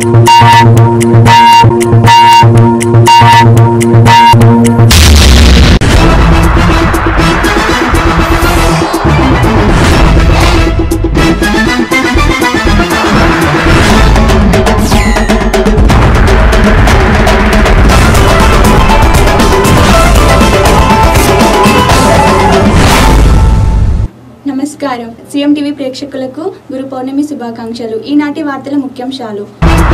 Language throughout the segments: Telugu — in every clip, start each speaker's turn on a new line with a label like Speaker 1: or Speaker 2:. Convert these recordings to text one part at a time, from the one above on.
Speaker 1: నమస్కారం సీఎం టీవీ ప్రేక్షకులకు గురు పౌర్ణమి శుభాకాంక్షలు ఈనాటి వార్తల ముఖ్యాంశాలు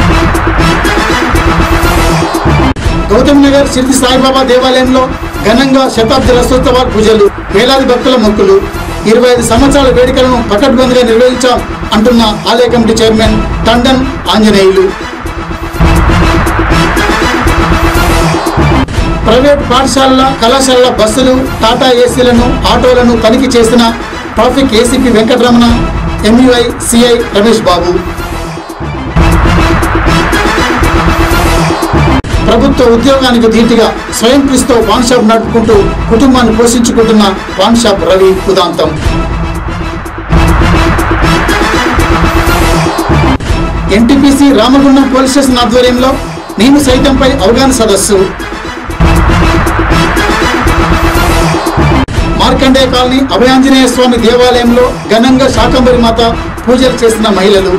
Speaker 2: గౌతమ్ నగర్ సిద్ధి సాయిబాబా దేవాలయంలో ఘనంగా శతాబ్ది రథోత్సవ పూజలు వేలాది భక్తుల మొక్కులు ఇరవై ఐదు సంవత్సరాల వేడుకలను పకడ్బందీగా నిర్వహించాం అంటున్న ఆలయ committee chairman Tandon Anjaneyulu private పాఠశాలల కళాశాలల బస్సులు టాటా ఏసీలను ఆటోలను తనిఖీ చేసిన traffic ACP Venkataramana ఎంయుఐ CI Ramesh Babu ప్రభుత్వ ఉద్యోగానికి ధీటుగా స్వయం కృషితో పాన్ షాప్ నడుపుకుంటూ కుటుంబాన్ని పోషించుకుంటున్న పాన్ షాప్ రవి ఉదాంతం ఎన్టీపీసీ రామగుండం పోలీస్ స్టేషన్ ఆధ్వర్యంలో నేను సైతంపై అవగాహన సదస్సు మార్కండేయ కాలనీ అభయాంజనేయ స్వామి దేవాలయంలో ఘనంగా శాకంబరి మాత పూజలు చేసిన మహిళలు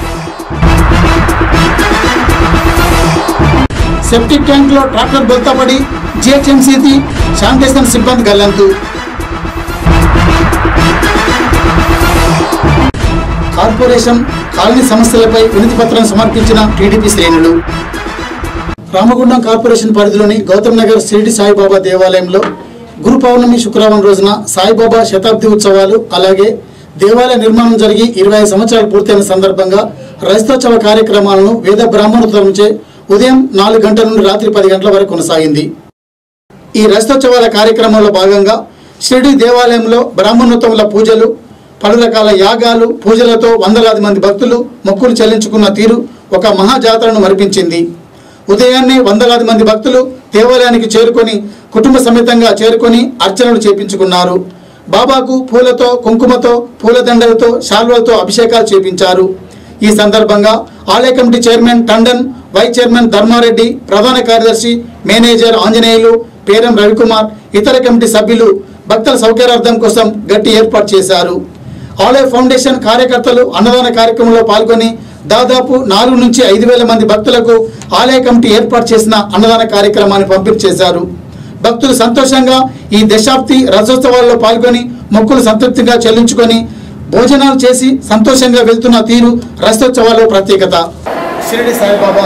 Speaker 2: సెప్టిక్ ట్యాంక్ లో ట్రాక్టర్ బొల్తపడి జిహెచ్ఎంసీది శానిటేషన్ సిబ్బంది గల్లంతు కార్పొరేషన్ కాలనీ సమస్యలపై వినతి పత్రం సమర్పించిన టీడీపీ శ్రేణులు రామగుండం కార్పొరేషన్ పరిధిలోని గౌతమ్ నగర్ షిరిడి సాయిబాబా దేవాలయంలో గురు పౌర్ణమి శుక్రవారం రోజున సాయిబాబా శతాబ్ది ఉత్సవాలు అలాగే దేవాలయ నిర్మాణం జరిగి ఇరవై సంవత్సరాలు పూర్తయిన సందర్భంగా రజతోత్సవ కార్యక్రమాలను వేద బ్రాహ్మణోత్తరంచే ఉదయం నాలుగు గంటల నుండి రాత్రి పది గంటల వరకు కొనసాగింది ఈ రజతోత్సవాల కార్యక్రమంలో భాగంగా షిరిడి దేవాలయంలో బ్రాహ్మణోత్తముల పూజలు పలు రకాల యాగాలు పూజలతో వందలాది మంది భక్తులు మొక్కులు చెల్లించుకున్న తీరు ఒక మహాజాతరను మరిపించింది ఉదయాన్నే వందలాది మంది భక్తులు దేవాలయానికి చేరుకొని కుటుంబ సమేతంగా చేరుకొని అర్చనలు చేపించుకున్నారు బాబాకు పూలతో కుంకుమతో పూలదండలతో శాల్వలతో అభిషేకాలు చేపించారు ఈ సందర్భంగా ఆలయ committee chairman Tandon vice chairman Dharmareddy ప్రధాన కార్యదర్శి మేనేజర్ ఆంజనేయులు పేరం రవికుమార్ ఇతర కమిటీ సభ్యులు భక్తుల సౌకర్యార్థం కోసం గట్టి ఏర్పాటు చేశారు ఆలయ ఫౌండేషన్ కార్యకర్తలు అన్నదాన కార్యక్రమంలో పాల్గొని దాదాపు నాలుగు నుంచి ఐదు వేల మంది భక్తులకు ఆలయ కమిటీ ఏర్పాటు చేసిన అన్నదాన కార్యక్రమాన్ని పంపిణీ చేశారు భక్తులు సంతోషంగా ఈ దశాబ్ది రథోత్సవాల్లో పాల్గొని మొక్కులు సంతృప్తిగా చెల్లించుకొని భోజనాలు చేసి సంతోషంగా వెళ్తున్న తీరు రథోత్సవాల్లో ప్రత్యేకత షిరిడి సాయిబాబా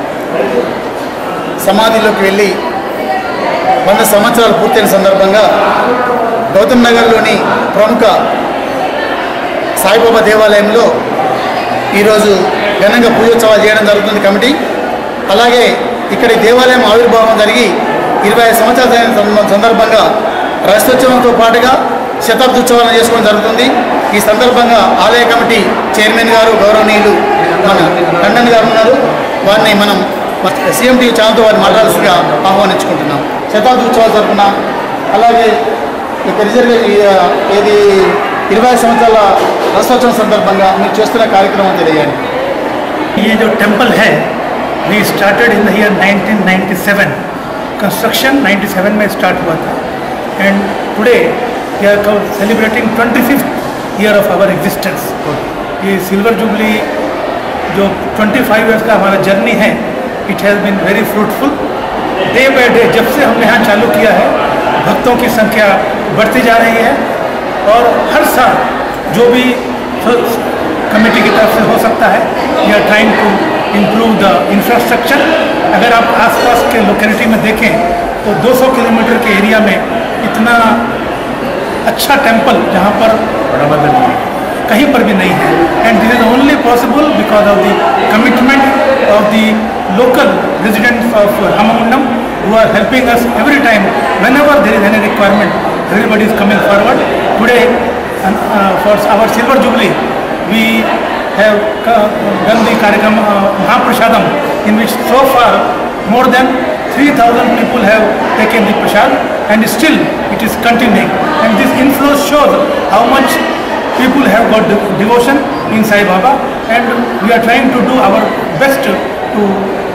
Speaker 2: సమాధిలోకి వెళ్ళి వంద సంవత్సరాలు పూర్తయిన సందర్భంగా గౌతమ్ నగర్లోని ప్రముఖ సాయిబాబా దేవాలయంలో ఈరోజు ఘనంగా పూజోత్సవాలు చేయడం జరుగుతుంది కమిటీ అలాగే ఇక్కడ ఈ దేవాలయం ఆవిర్భావం జరిగి ఇరవై ఐదు సంవత్సరాలు అయిన సంద- సందర్భంగా రథోత్సవంతో పాటుగా శతాబ్ది ఉత్సవాలను చేసుకోవడం జరుగుతుంది ఈ సందర్భంగా ఆలయ కమిటీ చైర్మన్ గారు గౌరవనీయులు మన టండన్ గారు ఉన్నారు వారిని మనం సీఎం టీవీ ఛానల్తో వారిని మాట్లాడాల్సిందిగా ఆహ్వానించుకుంటున్నాం శతాబ్ది ఉత్సవాలు జరుపుకున్నాం అలాగే ఇక రిజర్వే ఇది ఇరవై ఐదు సంవత్సరాల రథోత్సవం సందర్భంగా మీరు చేస్తున్న కార్యక్రమం తెలియండి
Speaker 3: ये जो टेम्पल है we started in the year 1997 construction 97 में स्टार्ट हुआ था and today we are celebrating 25th year of our existence ये सिल्वर जुबली जो 25 इयर्स का हमारा जर्नी है it has been very fruitful day by day जब से हमने यहाँ चालू किया है भक्तों की संख्या बढ़ती जा रही है और हर साल जो भी कमेटी की तरफ से हो सकता है we are trying to improve the infrastructure अगर आप आसपास के लोकेलिटी में देखें तो 200 किलोमीटर के एरिया में इतना अच्छा टेम्पल जहाँ पर कहीं पर भी नहीं है and this is only possible because of the commitment of the local residents of Ramagundam who are helping us every time whenever there is any requirement everybody is coming forward today and, uh, for our silver jubilee we have uh, done the कार्यक्रम uh, Mahaprasadam in which so far more than 3000 people have taken the prasad and still it is continuing and this inflow shows how much people have got de- devotion in Sai Baba and we are trying to do our best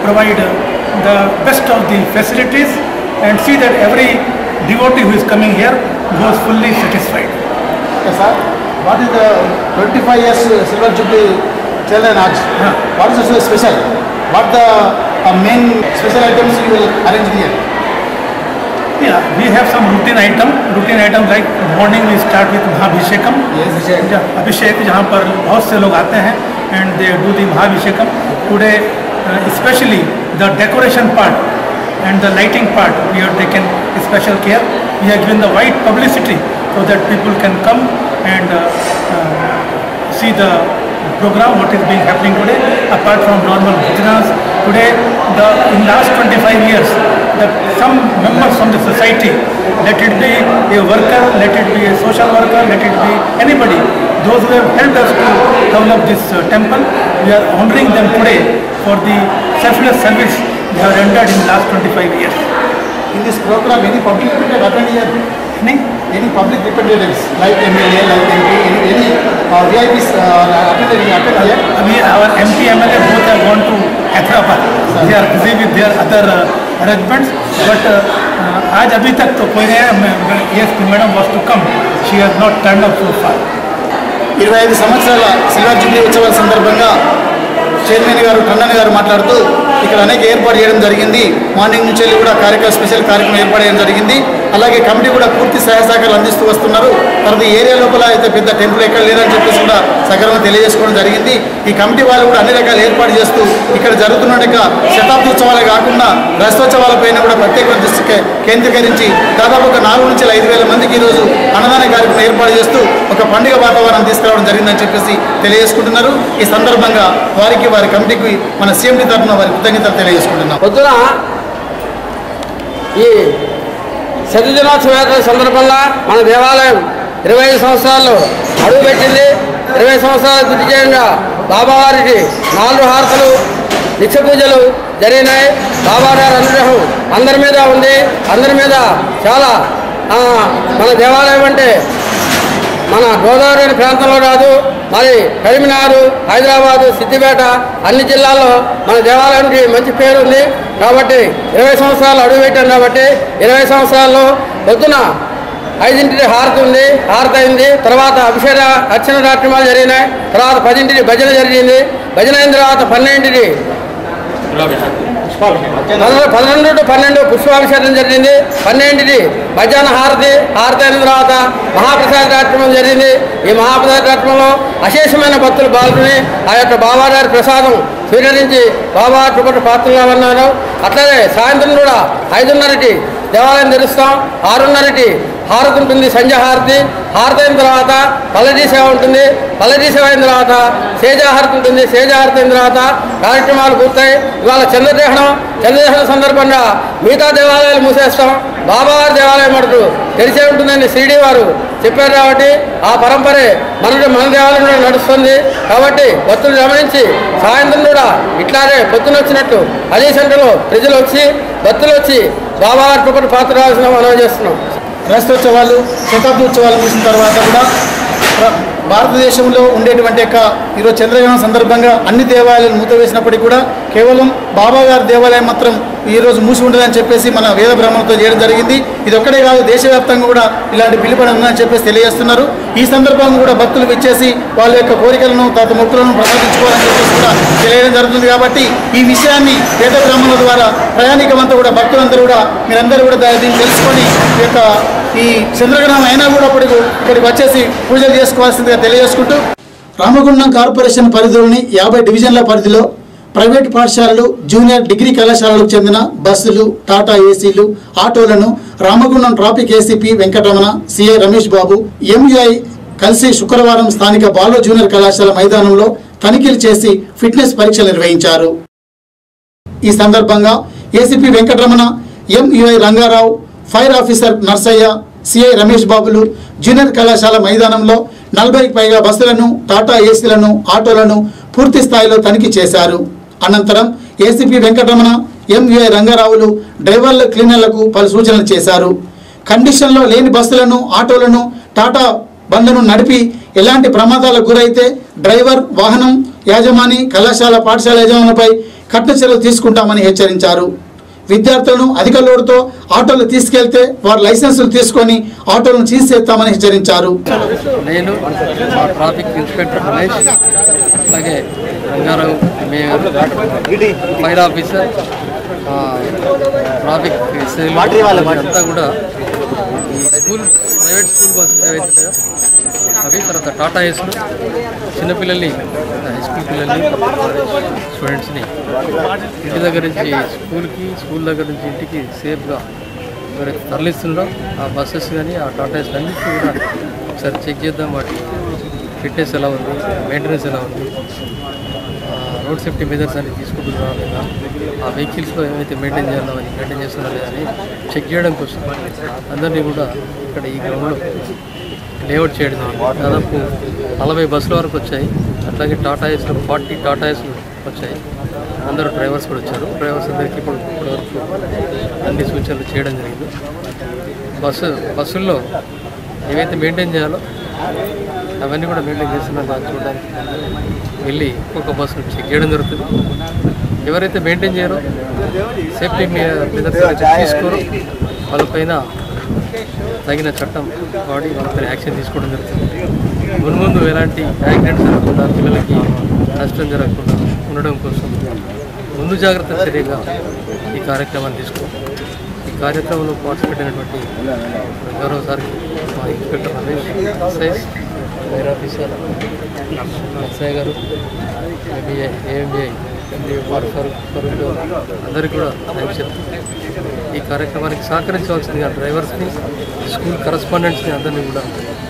Speaker 3: provide uh, the best of the facilities and see that every devotee who is coming here goes fully satisfied.
Speaker 2: Okay, sir. What is the 25 years uh, Silver Jubilee Children Arts?
Speaker 3: Yeah.
Speaker 2: What is so special? What the uh, main special items you will arrange here?
Speaker 3: Yeah, we have some routine item. Routine item like morning we start with Mahabhishekam.
Speaker 2: Yes,
Speaker 3: Yeah, अभिषेक जहाँ पर बहुत से लोग आते हैं and they do the Mahabhishekam today specially the decoration part and the lighting part we have taken special care we have given the wide publicity so that people can come and uh, uh, see the program what is being happening today apart from normal bhajanas today the in last 25 years the some members from the society let it be a worker let it be a social worker let it be anybody those who have helped us to develop this uh, temple we are honoring them today for the selfless service they have rendered in last 25 years
Speaker 2: In this program, any public representative attend here?
Speaker 3: Any?
Speaker 2: Any public representatives like MLA, like MP, any, any uh, VIPs uh, attend, attend here?
Speaker 3: अभी our MP MLA both have gone to Hyderabad. They are busy with their other uh, arrangements. But uh, uh, आज अभी तक तो कोई नहीं है yes madam was to come. She has not turned up so far.
Speaker 2: ఇరవై ఐదు సంవత్సరాల సిల్వర్ జూబ్లీ ఉత్సవాల సందర్భంగా చైర్మన్ గారు టండన్ గారు మాట్లాడుతూ ఇక్కడ అనేక ఏర్పాటు చేయడం జరిగింది మార్నింగ్ నుంచి వెళ్ళి కూడా కార్యక్రమం స్పెషల్ కార్యక్రమం ఏర్పాటు చేయడం జరిగింది అలాగే కమిటీ కూడా పూర్తి సహాయ సహకారాలు అందిస్తూ వస్తున్నారు తర్వాత ఈ ఏరియా లోపల అయితే పెద్ద టెంపుల్ ఎక్కడ లేదని చెప్పేసి కూడా సగర్వంగా తెలియజేసుకోవడం జరిగింది ఈ కమిటీ వాళ్ళు కూడా అన్ని రకాల ఏర్పాటు చేస్తూ ఇక్కడ జరుగుతున్న యొక్క శతాబ్ది ఉత్సవాలే కాకుండా రథోత్సవాలపైన కూడా ప్రత్యేక దృష్టి కే- కేంద్రీకరించి దాదాపు ఒక నాలుగు నుంచి ఐదు వేల మందికి ఈరోజు అన్నదాన కార్యక్రమం ఏర్పాటు చేస్తూ ఒక పండుగ వాతావరణం తీసుకురావడం జరిగిందని చెప్పేసి తెలియజేసుకుంటున్నారు ఈ సందర్భంగా వారికి వారి కమిటీకి మన సీఎండి తరఫున వారి కృతజ్ఞతలు తెలియజేసుకుంటున్నాం
Speaker 4: పొద్దున ఈ శత దినోత్సవ వేడుకల సందర్భంగా మన దేవాలయం ఇరవై ఐదు సంవత్సరాలు అడుగుపెట్టింది ఇరవై సంవత్సరాల దిగ్విజయంగా బాబావారికి నాలుగు హారతలు నిత్య పూజలు జరిగినాయి బాబాగారి అనుగ్రహం అందరి మీద ఉంది అందరి మీద చాలా ఆ, మన దేవాలయం అంటే మన గోదావరి అనే ప్రాంతంలో కాదు మరి కరీంనగర్ హైదరాబాదు సిద్దిపేట అన్ని జిల్లాల్లో మన దేవాలయానికి మంచి పేరు ఉంది కాబట్టి ఇరవై సంవత్సరాలు అడుగుపెట్టాం కాబట్టి ఇరవై సంవత్సరాల్లో పొద్దున ఐదింటికి హారతి ఉంది హారతి అయింది తర్వాత అభిషేక అర్చన కార్యక్రమాలు జరిగినాయి తర్వాత పదింటికి భజన జరిగింది భజన అయిన తర్వాత పన్నెండింటికి పదకొండు పదకొండు టు పన్నెండు పుష్పాభిషేకం జరిగింది పన్నెండుది మధ్యాహ్న హారతి హారతి అయిన తర్వాత మహాప్రసాద కార్యక్రమం జరిగింది ఈ మహాప్రసాద కార్యక్రమంలో అశేషమైన భక్తులు పాల్గొని ఆ యొక్క బాబాగారి ప్రసాదం స్వీకరించి బాబా కృపటి పాత్రగా ఉన్నారు అట్లనే సాయంత్రం కూడా ఐదున్నరకి దేవాలయం తెరుస్తాం ఆరున్నరకి హారతి ఉంటుంది సంధ్య హారతి హారతి అయిన తర్వాత పల్లజీ సేవ ఉంటుంది పల్లజీ సేవ అయిన తర్వాత సేజాహారతి ఉంటుంది సేజాహారతి అయిన తర్వాత కార్యక్రమాలు పూర్తయి ఇవాళ చంద్రగ్రహణం చంద్రగ్రహణం సందర్భంగా మిగతా దేవాలయాలు మూసేస్తాం బాబావారి దేవాలయం మటుకు తెరిచే ఉంటుందని షిరిడి వారు చెప్పారు కాబట్టి ఆ పరంపరే మన మన దేవాలయం కూడా నడుస్తుంది కాబట్టి భక్తులు గమనించి సాయంత్రం కూడా ఇట్లాగే పొద్దున వచ్చినట్టు అదే సెంటర్లో ప్రజలు వచ్చి భక్తులు వచ్చి బాబావారి కృపను పాత్ర రావాల్సిన మనం చేస్తున్నాం
Speaker 2: రథోత్సవాలు శతాబ్ది ఉత్సవాలు ముగిసిన తర్వాత కూడా ప్ర- భారతదేశంలో ఉండేటువంటి యొక్క ఈరోజు చంద్రగ్రహణం సందర్భంగా అన్ని దేవాలయాలు మూతవేసినప్పటికీ కూడా కేవలం బాబా గారి దేవాలయం మాత్రం ఈరోజు మూసి ఉండదని చెప్పేసి మన వేద బ్రాహ్మణతో చేయడం జరిగింది ఇది ఒక్కడే కాదు దేశవ్యాప్తంగా కూడా ఇలాంటి పిలుపుని ఉందని చెప్పేసి తెలియజేస్తున్నారు ఈ సందర్భంగా కూడా భక్తులు విచ్చేసి వాళ్ళ యొక్క కోరికలను తాత మొక్కులను ప్రసాదించుకోవాలని చెప్పేసి కూడా తెలియడం జరుగుతుంది కాబట్టి ఈ విషయాన్ని వేద బ్రాహ్మణుల ద్వారా ప్రయాణికమంతా కూడా భక్తులందరూ కూడా మీరందరూ కూడా దా- దీన్ని తెలుసుకొని ఈ యొక్క ఈ చంద్రగ్రహణం అయినా కూడా అప్పటికి ఇక్కడికి వచ్చేసి పూజలు చేసుకోవాల్సిందిగా తెలియజేసుకుంటూ రామగుండం కార్పొరేషన్ పరిధిలోని యాభై డివిజన్ల పరిధిలో ప్రైవేట్ పాఠశాలలు జూనియర్ డిగ్రీ కళాశాలలకు చెందిన బస్సులు టాటా ఏసీలు ఆటోలను Ramagundam traffic ACP Venkataramana CI Ramesh Babu MVI కలిసి శుక్రవారం స్థానిక బాలో జూనియర్ కళాశాల మైదానంలో తనిఖీలు చేసి ఫిట్నెస్ పరీక్షలు నిర్వహించారు ఈ సందర్భంగా ACP Venkataramana MVI Rangarao fire officer Narsaiah CI Ramesh బాబులు జూనియర్ కళాశాల మైదానంలో నలభైకి పైగా బస్సులను టాటా ఏసీలను ఆటోలను పూర్తి స్థాయిలో తనిఖీ చేశారు అనంతరం ఏసీపీ వెంకటరమణ ఎంయుఐ రంగారావులు డ్రైవర్ల క్లీనర్లకు పలు సూచనలు చేశారు కండిషన్లో లేని బస్సులను ఆటోలను టాటా బండ్లను నడిపి ఎలాంటి ప్రమాదాలకు గురైతే డ్రైవర్ వాహనం యాజమాని కళాశాల పాఠశాల యజమానులపై కఠిన చర్యలు తీసుకుంటామని హెచ్చరించారు విద్యార్థులను అధిక లోడుతో ఆటోలు తీసుకెళ్తే వారి లైసెన్సులు తీసుకొని ఆటోలను తీసేస్తామని హెచ్చరించారు
Speaker 5: నేను మా ట్రాఫిక్ ఇన్స్పెక్టర్ రమేష్ అలాగే రంగారావు మేయర్ ఫైర్ ఆఫీసర్ ఆ, ట్రాఫిక్ ఎస్ఐలు అంతా కూడా ఈ స్కూల్ ప్రైవేట్ స్కూల్ బస్సెస్ ఏవైతే ఉన్నాయో అవి తర్వాత టాటా ఏస్లు చిన్నపిల్లల్ని హై స్కూల్ పిల్లల్ని స్టూడెంట్స్ని ఇంటి దగ్గర నుంచి స్కూల్కి స్కూల్ దగ్గర నుంచి ఇంటికి సేఫ్గా ఎవరైతే తరలిస్తున్నారో ఆ బస్సెస్ కానీ ఆ టాటా ఏస్లు అన్నింటినీ కూడా ఒకసారి చెక్ చేద్దాం వాటి ఫిట్నెస్ ఎలా ఉంది మెయింటెనెన్స్ ఎలా ఉంది ఆ, రోడ్ సేఫ్టీ మెజర్స్ అన్ని తీసుకుంటున్నారా లేదా ఆ వెహికల్స్లో ఏమైతే మెయింటైన్ చేయాలో అని మెయింటైన్ చేస్తున్నారా లేదా అని చెక్ చేయడం కోసం అందరినీ కూడా ఇక్కడ ఈ గ్రౌండ్లో లేఅవుట్ చేయడం జరిగింది. దాదాపు నలభై బస్సుల వరకు వచ్చాయి అట్లాగే టాటా ఏస్లో ఫార్టీ టాటా ఏస్లు వచ్చాయి అందరూ డ్రైవర్స్ కూడా వచ్చారు డ్రైవర్స్ అందరికీ ఇప్పుడు ఇప్పటివరకు అన్ని సూచనలు చేయడం జరిగింది బస్సు బస్సుల్లో ఏవైతే మెయింటైన్ చేయాలో అవన్నీ కూడా మెయింటైన్ చేస్తున్నారు దాన్ని చూడడానికి వెళ్ళి ఒక్కొక్క బస్సును చెక్ చేయడం జరుగుతుంది ఎవరైతే మెయింటైన్ చేయరో సేఫ్టీ మెజర్స్ అయితే తీసుకోరో వాళ్ళపైన తగిన చట్టం వాడి వాళ్ళపైన యాక్షన్ తీసుకోవడం జరుగుతుంది మున్ముందు ఎలాంటి యాక్సిడెంట్స్ జరగకుండా పిల్లలకి నష్టం జరగకుండా ఉండడం కోసం ముందు జాగ్రత్త చర్యగా ఈ కార్యక్రమాన్ని తీసుకున్నాం ఈ కార్యక్రమంలో పార్టిసిపేట్ అయినటువంటి గౌరవ సార్కి మా inspector Ramesh SIs fire officer SI గారు ఎంబీఐ ఏఎంబీఐ ఫారూక్ ఫారూక్ అందరికీ కూడా థ్యాంక్స్ చెప్తాను ఈ కార్యక్రమానికి సహకరించవలసిందిగా డ్రైవర్స్ని స్కూల్ కరస్పాండెంట్స్ని అందరినీ కూడా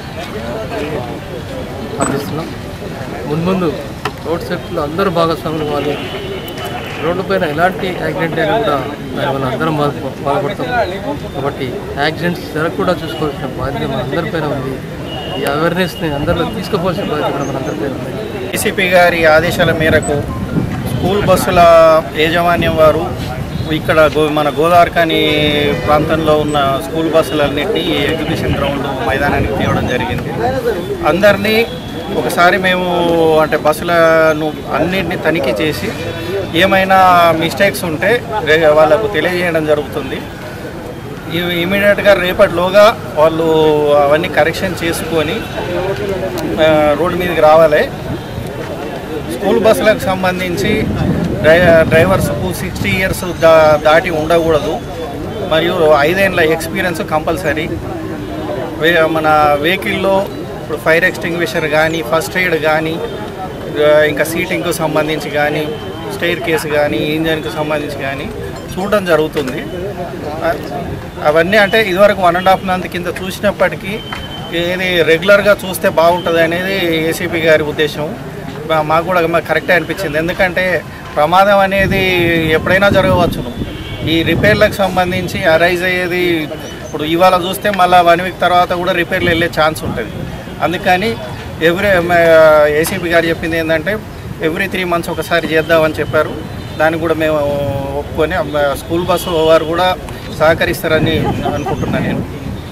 Speaker 5: అందిస్తున్నాం మున్ముందు రోడ్ సేఫ్టీలో అందరూ భాగస్వాములు వాళ్ళు రోడ్లపైన ఎలాంటి యాక్సిడెంట్ అయినా కూడా దానివల్ల అందరం బాధ బాధపడతాం కాబట్టి యాక్సిడెంట్స్ జరగకుండా చూసుకోవాల్సిన బాధ్యత మన అందరిపైన ఉంది ఈ అవేర్నెస్ని అందరిలో తీసుకుపోవాల్సిన బాధ్యత కూడా మన అందరిపైన ఉంది
Speaker 6: డీసీపీ గారి ఆదేశాల మేరకు స్కూల్ బస్సుల యాజమాన్యం వారు ఇక్కడ గో మన గోదావరికాని ప్రాంతంలో ఉన్న స్కూల్ బస్సులన్నింటినీ ఈ ఎగ్జిబిషన్ గ్రౌండ్ మైదానానికి తేవడం జరిగింది అందరినీ ఒకసారి మేము అంటే బస్సులను అన్నింటినీ తనిఖీ చేసి ఏమైనా మిస్టేక్స్ ఉంటే రే- వాళ్ళకు తెలియజేయడం జరుగుతుంది ఇవి ఇమీడియట్గా రేపటిలోగా వాళ్ళు అవన్నీ కరెక్షన్ చేసుకొని ఆ, రోడ్డు మీదకి రావాలి స్కూల్ బస్సులకు సంబంధించి డ్రై డ్రైవర్స్కు సిక్స్టీ ఇయర్స్ దా దాటి ఉండకూడదు మరియు ఐదేళ్ళ ఎక్స్పీరియన్స్ కంపల్సరీ వే మన వెహికల్లో ఇప్పుడు ఫైర్ ఎక్స్టింగ్విషర్ కానీ ఫస్ట్ ఎయిడ్ కానీ ఇంకా సీటింగ్కు సంబంధించి కానీ స్టైర్ కేసు కానీ ఇంజన్కి సంబంధించి కానీ చూడడం జరుగుతుంది అ- అవన్నీ అంటే ఇదివరకు వన్ అండ్ హాఫ్ మంత్ కింద చూసినప్పటికీ ఏది రెగ్యులర్గా చూస్తే బాగుంటుంది అనేది ఏసీపీ గారి ఉద్దేశం మా- మాకు కూడా మాకు కరెక్టే అనిపించింది ఎందుకంటే ప్రమాదం అనేది ఎప్పుడైనా జరగవచ్చును ఈ రిపేర్లకు సంబంధించి అరైజ్ అయ్యేది ఇప్పుడు ఇవాళ చూస్తే మళ్ళీ వన్ వీక్ తర్వాత కూడా రిపేర్లు వెళ్ళే ఛాన్స్ ఉంటుంది అందుకని ఎవ్రీ ఏసీపీ గారు చెప్పింది ఏంటంటే ఎవ్రీ త్రీ మంత్స్ ఒకసారి చేద్దామని చెప్పారు దాన్ని కూడా మేము ఒప్పుకొని ఆ, స్కూల్ బస్సు వారు కూడా సహకరిస్తారని అనుకుంటున్నాను నేను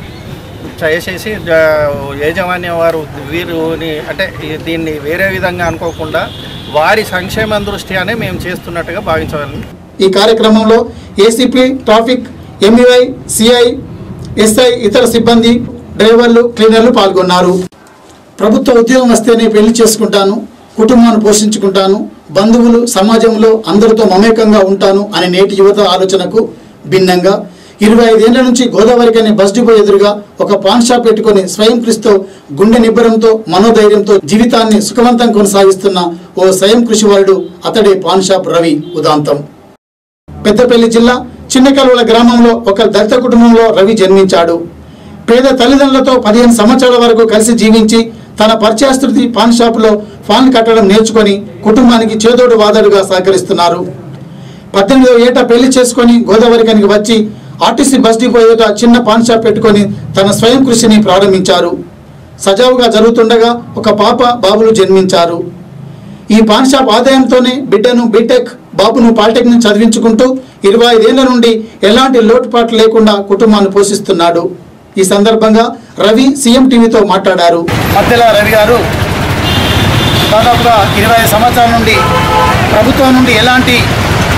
Speaker 6: దయచేసి ఆ, యాజమాన్యం వారు వీరుని అంటే ఈ- దీన్ని వేరే విధంగా అనుకోకుండా వారి సంక్షేమం దృష్ట్యానే మేము చేస్తున్నట్టుగా భావించగలను
Speaker 2: ఈ కార్యక్రమంలో ACP traffic MVI CI SI ఇతర సిబ్బంది డ్రైవర్లు క్లీనర్లు పాల్గొన్నారు ప్రభుత్వ ఉద్యోగం వస్తేనే పెళ్లి చేసుకుంటాను కుటుంబాన్ని పోషించుకుంటాను బంధువులు సమాజంలో అందరితో మమేకంగా ఉంటాను అనే నేటి యువత ఆలోచనకు భిన్నంగా ఇరవై ఐదేళ్ల నుంచి గోదావరికి అనే బస్ డిపో ఎదురుగా ఒక పాన్ షాప్ పెట్టుకుని స్వయం కృషితో గుండె నిబ్బరంతో మనోధైర్యంతో జీవితాన్ని సుఖవంతం కొనసాగిస్తున్న ఓ స్వయం కృషివారుడు అతడే పాన్ షాప్ రవి ఉదాంతం పెద్దపల్లి జిల్లా చిన్నకలువల గ్రామంలో ఒక దళిత కుటుంబంలో రవి జన్మించాడు పేద తల్లిదండ్రులతో పదిహేను సంవత్సరాల వరకు కలిసి జీవించి తన పరిచయస్తుడి పాన్ షాపులో ఫాన్ కట్టడం నేర్చుకొని కుటుంబానికి చేదోడు వాదడుగా సహకరిస్తున్నారు పద్దెనిమిదవ ఏట పెళ్లి చేసుకొని గోదావరికానికి వచ్చి ఆర్టీసీ బస్ డిపో ఎదుట చిన్న పాన్ షాప్ పెట్టుకొని తన స్వయం కృషిని ప్రారంభించారు సజావుగా జరుగుతుండగా ఒక పాప బాబులు జన్మించారు ఈ పాన్ షాప్ ఆదాయంతోనే బిడ్డను బీటెక్ బాబును పాలిటెక్నిక్ చదివించుకుంటూ ఇరవై ఐదేళ్ల నుండి ఎలాంటి లోటుపాట్లు లేకుండా కుటుంబాన్ని పోషిస్తున్నాడు ఈ సందర్భంగా రవి సీఎం టీవీతో మాట్లాడారు
Speaker 6: మధ్యల రవి గారు దాదాపుగా ఇరవై ఐదు సంవత్సరాల నుండి ప్రభుత్వం నుండి ఎలాంటి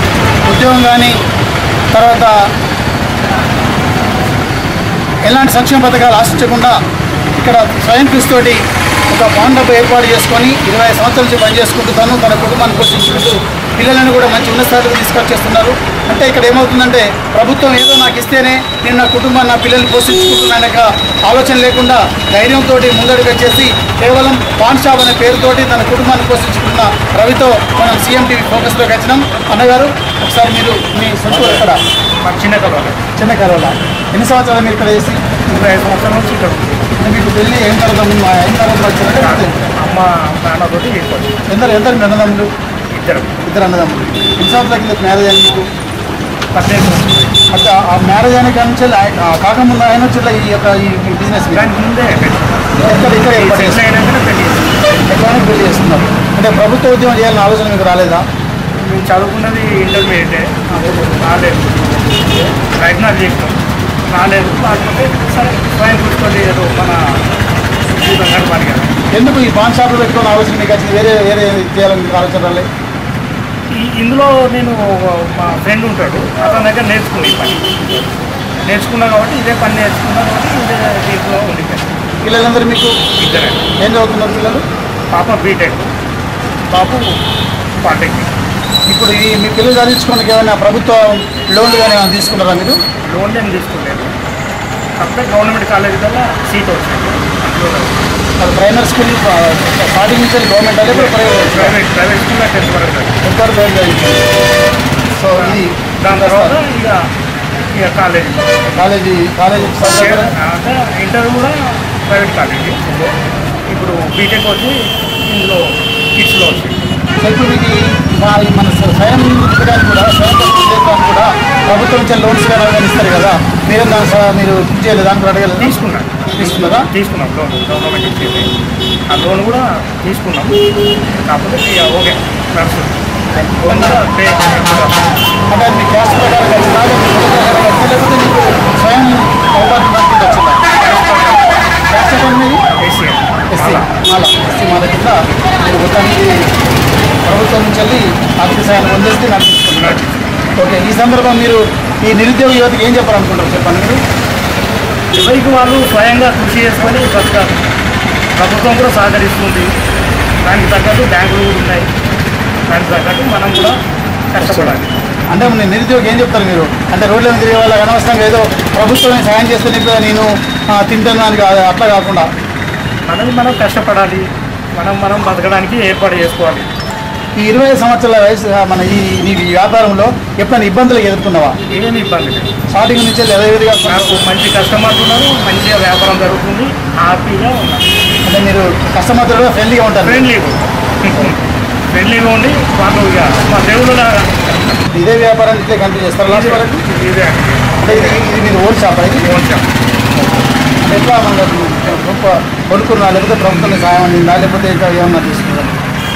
Speaker 2: ఉద్యోగం కానీ తర్వాత ఎలాంటి సంక్షేమ పథకాలు ఆశించకుండా ఇక్కడ స్వయం కృషితోటి ఒక బాండ్ డబ్బు ఏర్పాటు చేసుకొని ఇరవై ఐదు సంవత్సరాల నుంచి పనిచేసుకుంటూ తను తన కుటుంబాన్ని పోషించుకుంటూ పిల్లలను కూడా మంచి ఉన్నత స్థాయికి తీసుకొచ్చేస్తున్నారు అంటే ఇక్కడ ఏమవుతుందంటే ప్రభుత్వం ఏదో నాకు ఇస్తేనే నేను నా కుటుంబాన్ని నా పిల్లల్ని పోషించుకుంటున్నాను యొక్క ఆలోచన లేకుండా ధైర్యంతో ముందడుగు వచ్చేసి కేవలం పాన్ షాప్ అనే పేరుతోటి తన కుటుంబాన్ని పోషించుకున్న రవితో మనం సీఎం టీవీ ఫోకస్లోకి వచ్చినాం అన్నగారు ఒకసారి మీరు మీ సొంత ఊరు ఎక్కడ
Speaker 3: మాకు చిన్న కలవాలి
Speaker 2: చిన్న కరోలా ఎన్ని సంవత్సరాలు మీరు ఇక్కడ చేసి
Speaker 3: ఇరవై ఐదు సంవత్సరాల నుంచి ఇక్కడ ఉంది.
Speaker 2: అంటే మీకు పెళ్ళి ఏం తర్వాత మీ మా అయిన తర్వాత వచ్చారా
Speaker 3: అమ్మ నాన్నతోటి చేసుకోవచ్చు
Speaker 2: ఎందరు ఎందరు మీ అన్నదమ్ములు
Speaker 3: ఇద్దరు
Speaker 2: ఇద్దరు అన్నదమ్ములు ఎన్ని సంవత్సరాల కింద మ్యారేజ్ అయింది మీకు
Speaker 3: పద్దెనిమిది సంవత్సరాలు.
Speaker 2: అంటే ఆ మ్యారేజ్ అయిన కాడి నుంచి ఆ- ఆ కాకముందు ఆయన వచ్చి ఈ యొక్క ఈ బిజినెస్
Speaker 3: దానికి ముందే పెళ్లి.
Speaker 2: ఎక్కడ ఇక్కడ
Speaker 3: ఈ
Speaker 2: ఏర్పాటు
Speaker 3: సెటిల్
Speaker 2: చేస్తున్నారు
Speaker 3: అయినాకనే పెళ్లి చేస్తాం.
Speaker 2: ఎక్కడైనా పెళ్లి చేస్తున్నారు అంటే ప్రభుత్వ ఉద్యోగం చేయాలని ఆలోచన మీకు రాలేదా
Speaker 3: మేము చదువుకున్నది ఇంటర్మీడియటే రాలేదు ప్రయత్నాలు చేసినాం రాలేదు కాకపోతే సరే స్వయం కూర్చోండి ఏదో మన జీవితం గడపాలి కదా
Speaker 2: ఎందుకు ఈ పాన్ షాపులు పెట్టుకున్న ఆలోచన మీకు వచ్చింది వేరే వేరే చేయాలని మీకు ఆలోచన రాలేదు
Speaker 3: ఈ ఇందులో నేను మా ఫ్రెండ్ ఉంటాడు అతని దగ్గర నేర్చుకున్నా ఈ పని నేర్చుకున్నా కాబట్టి ఇదే పని నేర్చుకున్నా కాబట్టి ఇదే దీంట్లో ఉండిపోయాను
Speaker 2: పిల్లలందరూ మీకు
Speaker 3: ఇద్దరే
Speaker 2: ఏం చదువుతున్నారు పిల్లలు
Speaker 3: పాప బీటెక్ బాబు పాలిటెక్నిక్
Speaker 2: ఇప్పుడు ఈ మీ పిల్లలు చదివించుకోవడానికి ఏమైనా ప్రభుత్వ లోన్లు కానీ ఏమైనా తీసుకున్నారా మీరు
Speaker 3: లోన్ ఏం తీసుకోలేదు కాకపోతే గవర్నమెంట్ కాలేజీ వల్ల సీట్ వచ్చింది అందులో
Speaker 2: అది ప్రైమరీ స్కూల్ స్టార్టింగ్ నుంచి గవర్నమెంట్ అదే ప్రైవేట్
Speaker 3: ప్రైవేట్ ప్రైవేట్ స్కూల్లో టెన్త్ వరకు చదివాను.
Speaker 2: ఎంతవరకు ప్రైవేట్ చదివించారు సో ఇది
Speaker 3: దాని తర్వాత ఇక ఇక కాలేజీ
Speaker 2: కాలేజీ కాలేజీ
Speaker 3: అంటే ఇంటర్ కూడా ప్రైవేట్ కాలేజీ ఇప్పుడు బీటెక్ వచ్చి ఇందులో కిడ్స్లో వచ్చింది
Speaker 2: ఇప్పుడు మీకు ఈ మా- ఈ మన స్వయం చేయడానికి కూడా స్వయం కృషి చేయడానికి కూడా ప్రభుత్వం నుంచి లోన్స్ కానీ ఏమైనా ఇస్తారు కదా మీరు దాని స- మీరు ఇది చేయలేదు దానికి కూడా అడగలేదు
Speaker 3: తీసుకున్నాను
Speaker 2: తీసుకున్నారా
Speaker 3: తీసుకున్నాం లోన్ గవర్నమెంట్ ఇచ్చింది ఆ లోన్ కూడా తీసుకున్నాం కాకపోతే ఇక ఓకే నడుస్తుంది లోన్ కూడా పే
Speaker 2: అంటే అది మీ క్యాస్ట్ ప్రకారం వచ్చిందా లేకపోతే కుల ప్రకారం వచ్చిందా? లేకపోతే మీకు స్వయం ఉపాధి కింద వచ్చిందా క్యాస్ట్ ఎక్కడ మీది?
Speaker 3: ఏసీ
Speaker 2: ఎస్సీ మాల ఎస్సీ మాల కింద మీరు మొత్తానికి ప్రభుత్వం నుంచి వెళ్ళి ఆర్థిక సాయాన్ని పొందేసి నడిపిస్తున్నారు ఓకే ఈ సందర్భం మీరు ఈ నిరుద్యోగ యువతకి ఏం చెప్పాలనుకుంటారు చెప్పండి మీరు
Speaker 3: ఎవరికి వాళ్ళు స్వయంగా కృషి చేసుకొని బ్రతకాలి ప్రభుత్వం కూడా సహకరిస్తుంది దానికి తగ్గట్టు బ్యాంకులు కూడా ఉన్నాయి దానికి తగ్గట్టు మనం కూడా కష్టపడాలి
Speaker 2: అంటే నేను నిరుద్యోగి ఏం చెప్తారు మీరు అంటే రోడ్ల మీద తిరిగే వాళ్ళకి అనవసరంగా ఏదో ప్రభుత్వమే సాయం చేస్తే నీకు నేను ఆ, తింటాను అని కాదు అట్లా కాకుండా
Speaker 3: మనది మనం కష్టపడాలి మనం మనం బతకడానికి ఏర్పాటు చేసుకోవాలి
Speaker 2: ఈ ఇరవై ఐదు సంవత్సరాల వయసు ఆ, మన ఈ నీ ఈ వ్యాపారంలో ఎప్పుడైనా ఇబ్బందులు ఎదుర్కొన్నావా
Speaker 3: ఏమీ ఇబ్బంది లేదు
Speaker 2: స్టార్టింగ్ నుంచి యథావిధిగా
Speaker 3: నాకు మంచి కస్టమర్లు ఉన్నారు మంచిగా వ్యాపారం జరుగుతుంది హ్యాపీగా ఉన్నాను
Speaker 2: అంటే మీరు కస్టమర్తో ఫ్రెండ్లీగా ఉంటారు
Speaker 3: ఫ్రెండ్లీగా ఫ్రెండ్లీగా ఉండి వాళ్ళు ఇక మా దేవుడు లాగా
Speaker 2: ఇదే వ్యాపారాన్ని ఇట్లే కంటిన్యూ చేస్తారు లాస్ట్ వరకు
Speaker 3: ఇదే
Speaker 2: అంటే ఇది ఇది మీరు ఓన్ షాప్ ఇది
Speaker 3: ఓన్ షాప్
Speaker 2: అంటే ఎట్లా మన గొప్ప కొనుక్కున్నా లేకపోతే ప్రభుత్వం సాయం అందిందా లేకపోతే ఇంకా ఏమన్నా తీసుకున్నారా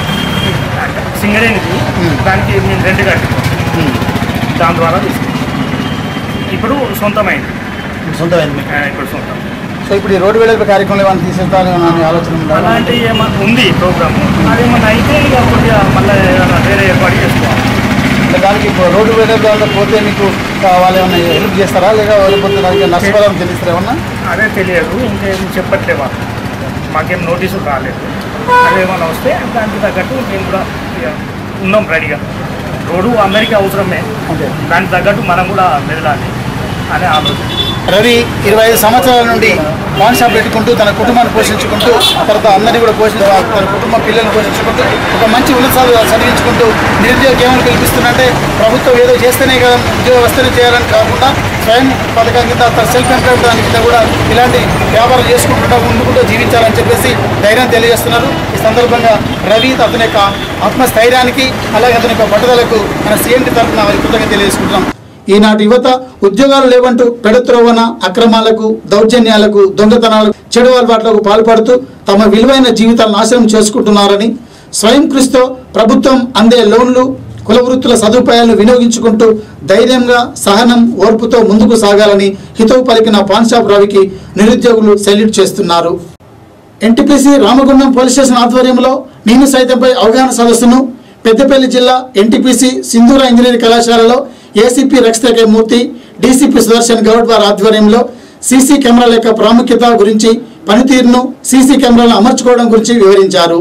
Speaker 3: సింగరేణికి దానికి నేను రెండు కట్టుకున్నాను దాని ద్వారా తీసుకున్నాను ఇప్పుడు సొంతమైంది
Speaker 2: సొంతమైంది మీకు
Speaker 3: ఆ, ఇప్పుడు సొంతం
Speaker 2: సో ఇప్పుడు ఈ రోడ్డు వెడల్పు కార్యక్రమం ఏమైనా తీసేస్తాను అనే ఆలోచన ఉందా
Speaker 3: అలాంటి ఏమన్నా ఉంది ప్రోగ్రామ్ అదేమన్నా అయితే ఇక కొద్దిగా మళ్ళీ ఏదైనా వేరే ఏర్పాటు చేసుకోవాలి
Speaker 2: అంటే దానికి ఇప్పుడు రోడ్డు వెడల్పు దాంట్లో పోతే మీకు ఆ, వాళ్ళు ఏమైనా హెల్ప్ చేస్తారా లేదా లేకపోతే దానికి నష్టపరం చెల్లిస్తారా ఏమన్నా
Speaker 3: అదే తెలియదు ఇంకేం చెప్పట్లే వాళ్ళు మాకేం నోటీసులు రాలేదు అదేమన్నా వస్తే దానికి తగ్గట్టు మేము కూడా ఇక ఉన్నాం రెడీగా రోడ్డు అందరికీ అవసరమే
Speaker 2: ఓకే
Speaker 3: దానికి తగ్గట్టు మనం కూడా మెదలాలి అనే ఆలోచన
Speaker 2: రవి ఇరవై ఐదు సంవత్సరాల నుండి పాన్ షాప్ పెట్టుకుంటూ తన కుటుంబాన్ని పోషించుకుంటూ తర్వాత అందరినీ కూడా పోషించు తన కుటుంబ పిల్లల్ని పోషించుకుంటూ ఒక మంచి ఉన్నతాలు చదివించుకుంటూ నిరుద్యోగ ఏమని కల్పిస్తుందంటే ప్రభుత్వం ఏదో చేస్తేనే కదా ఉద్యోగ వస్తేనే చేయాలని కాకుండా స్వయం పథకం కింద తన సెల్ఫ్ ఎంప్లాయ్మెంట్ దాని కింద కూడా ఇలాంటి వ్యాపారం చేసుకుంటుంటా ముందుకుంటూ జీవించాలని చెప్పేసి ధైర్యం తెలియజేస్తున్నారు ఈ సందర్భంగా రవి అతని యొక్క ఆత్మస్థైర్యానికి అలాగే అతని యొక్క పట్టుదలకు మన సీఎంటీ తరఫున వారి కృతజ్ఞత తెలియజేసుకుంటున్నాం ఈనాటి యువత ఉద్యోగాలు లేవంటూ పెడత్రోవన అక్రమాలకు దౌర్జన్యాలకు దొంగతనాలకు చెడు అలవాట్లకు పాల్పడుతూ తమ విలువైన జీవితాలను నాశనం చేసుకుంటున్నారని స్వయం కృషితో ప్రభుత్వం అందే లోన్లు కుల వృత్తుల సదుపాయాలను వినియోగించుకుంటూ ధైర్యంగా సహనం ఓర్పుతో ముందుకు సాగాలని హితవు పలికిన పాన్ షాప్ రవికి నిరుద్యోగులు సెల్యూట్ చేస్తున్నారు ఎన్టీపీసీ రామగుండం పోలీస్ స్టేషన్ ఆధ్వర్యంలో నేను సైతంపై అవగాహన సదస్సును పెద్దపల్లి జిల్లా ఎన్టీపీసీ సింధూర ఇంజనీరింగ్ కళాశాలలో ఏసీపీ రక్షిత మూర్తి డీసీపీ సుదర్శన్ గౌడ్ వారి ఆధ్వర్యంలో సీసీ కెమెరాల యొక్క ప్రాముఖ్యత గురించి పనితీరును సీసీ కెమెరాలను అమర్చుకోవడం గురించి వివరించారు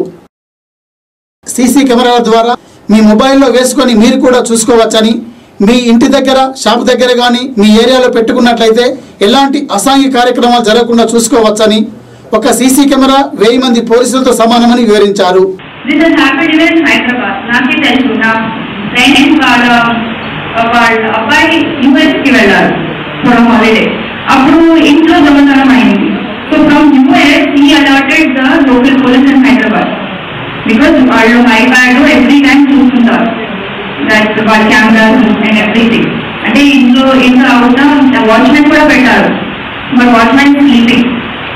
Speaker 2: సీసీ కెమెరాల ద్వారా మీ మొబైల్లో వేసుకొని మీరు కూడా చూసుకోవచ్చని మీ ఇంటి దగ్గర షాప్ దగ్గర కానీ మీ ఏరియాలో పెట్టుకున్నట్లయితే ఎలాంటి అసాంఘిక కార్యక్రమాలు జరగకుండా చూసుకోవచ్చని ఒక సీసీ కెమెరా వెయ్యి మంది పోలీసులతో సమానమని వివరించారు
Speaker 7: This has happened even in Hyderabad. నాకే తెలుసు నా ఫ్రెండ్స్ వాళ్ళ వాళ్ళ అబ్బాయి యూఎస్కి వెళ్ళారు ఫర్ హాలిడే అప్పుడు ఇంట్లో దొంగతనం అయింది సో ఫ్రమ్ యూఎస్ ఈ alerted the local police in Hyderabad because వాళ్ళు ఐప్యాడ్ ఎవ్రీ టైం చూస్తుంటారు దట్ వాళ్ళ కెమెరాస్ అండ్ ఎవ్రీథింగ్ అంటే ఇంట్లో ఇంట్లో అవుతా వాచ్మెన్ కూడా పెట్టారు మరి watchman sleeping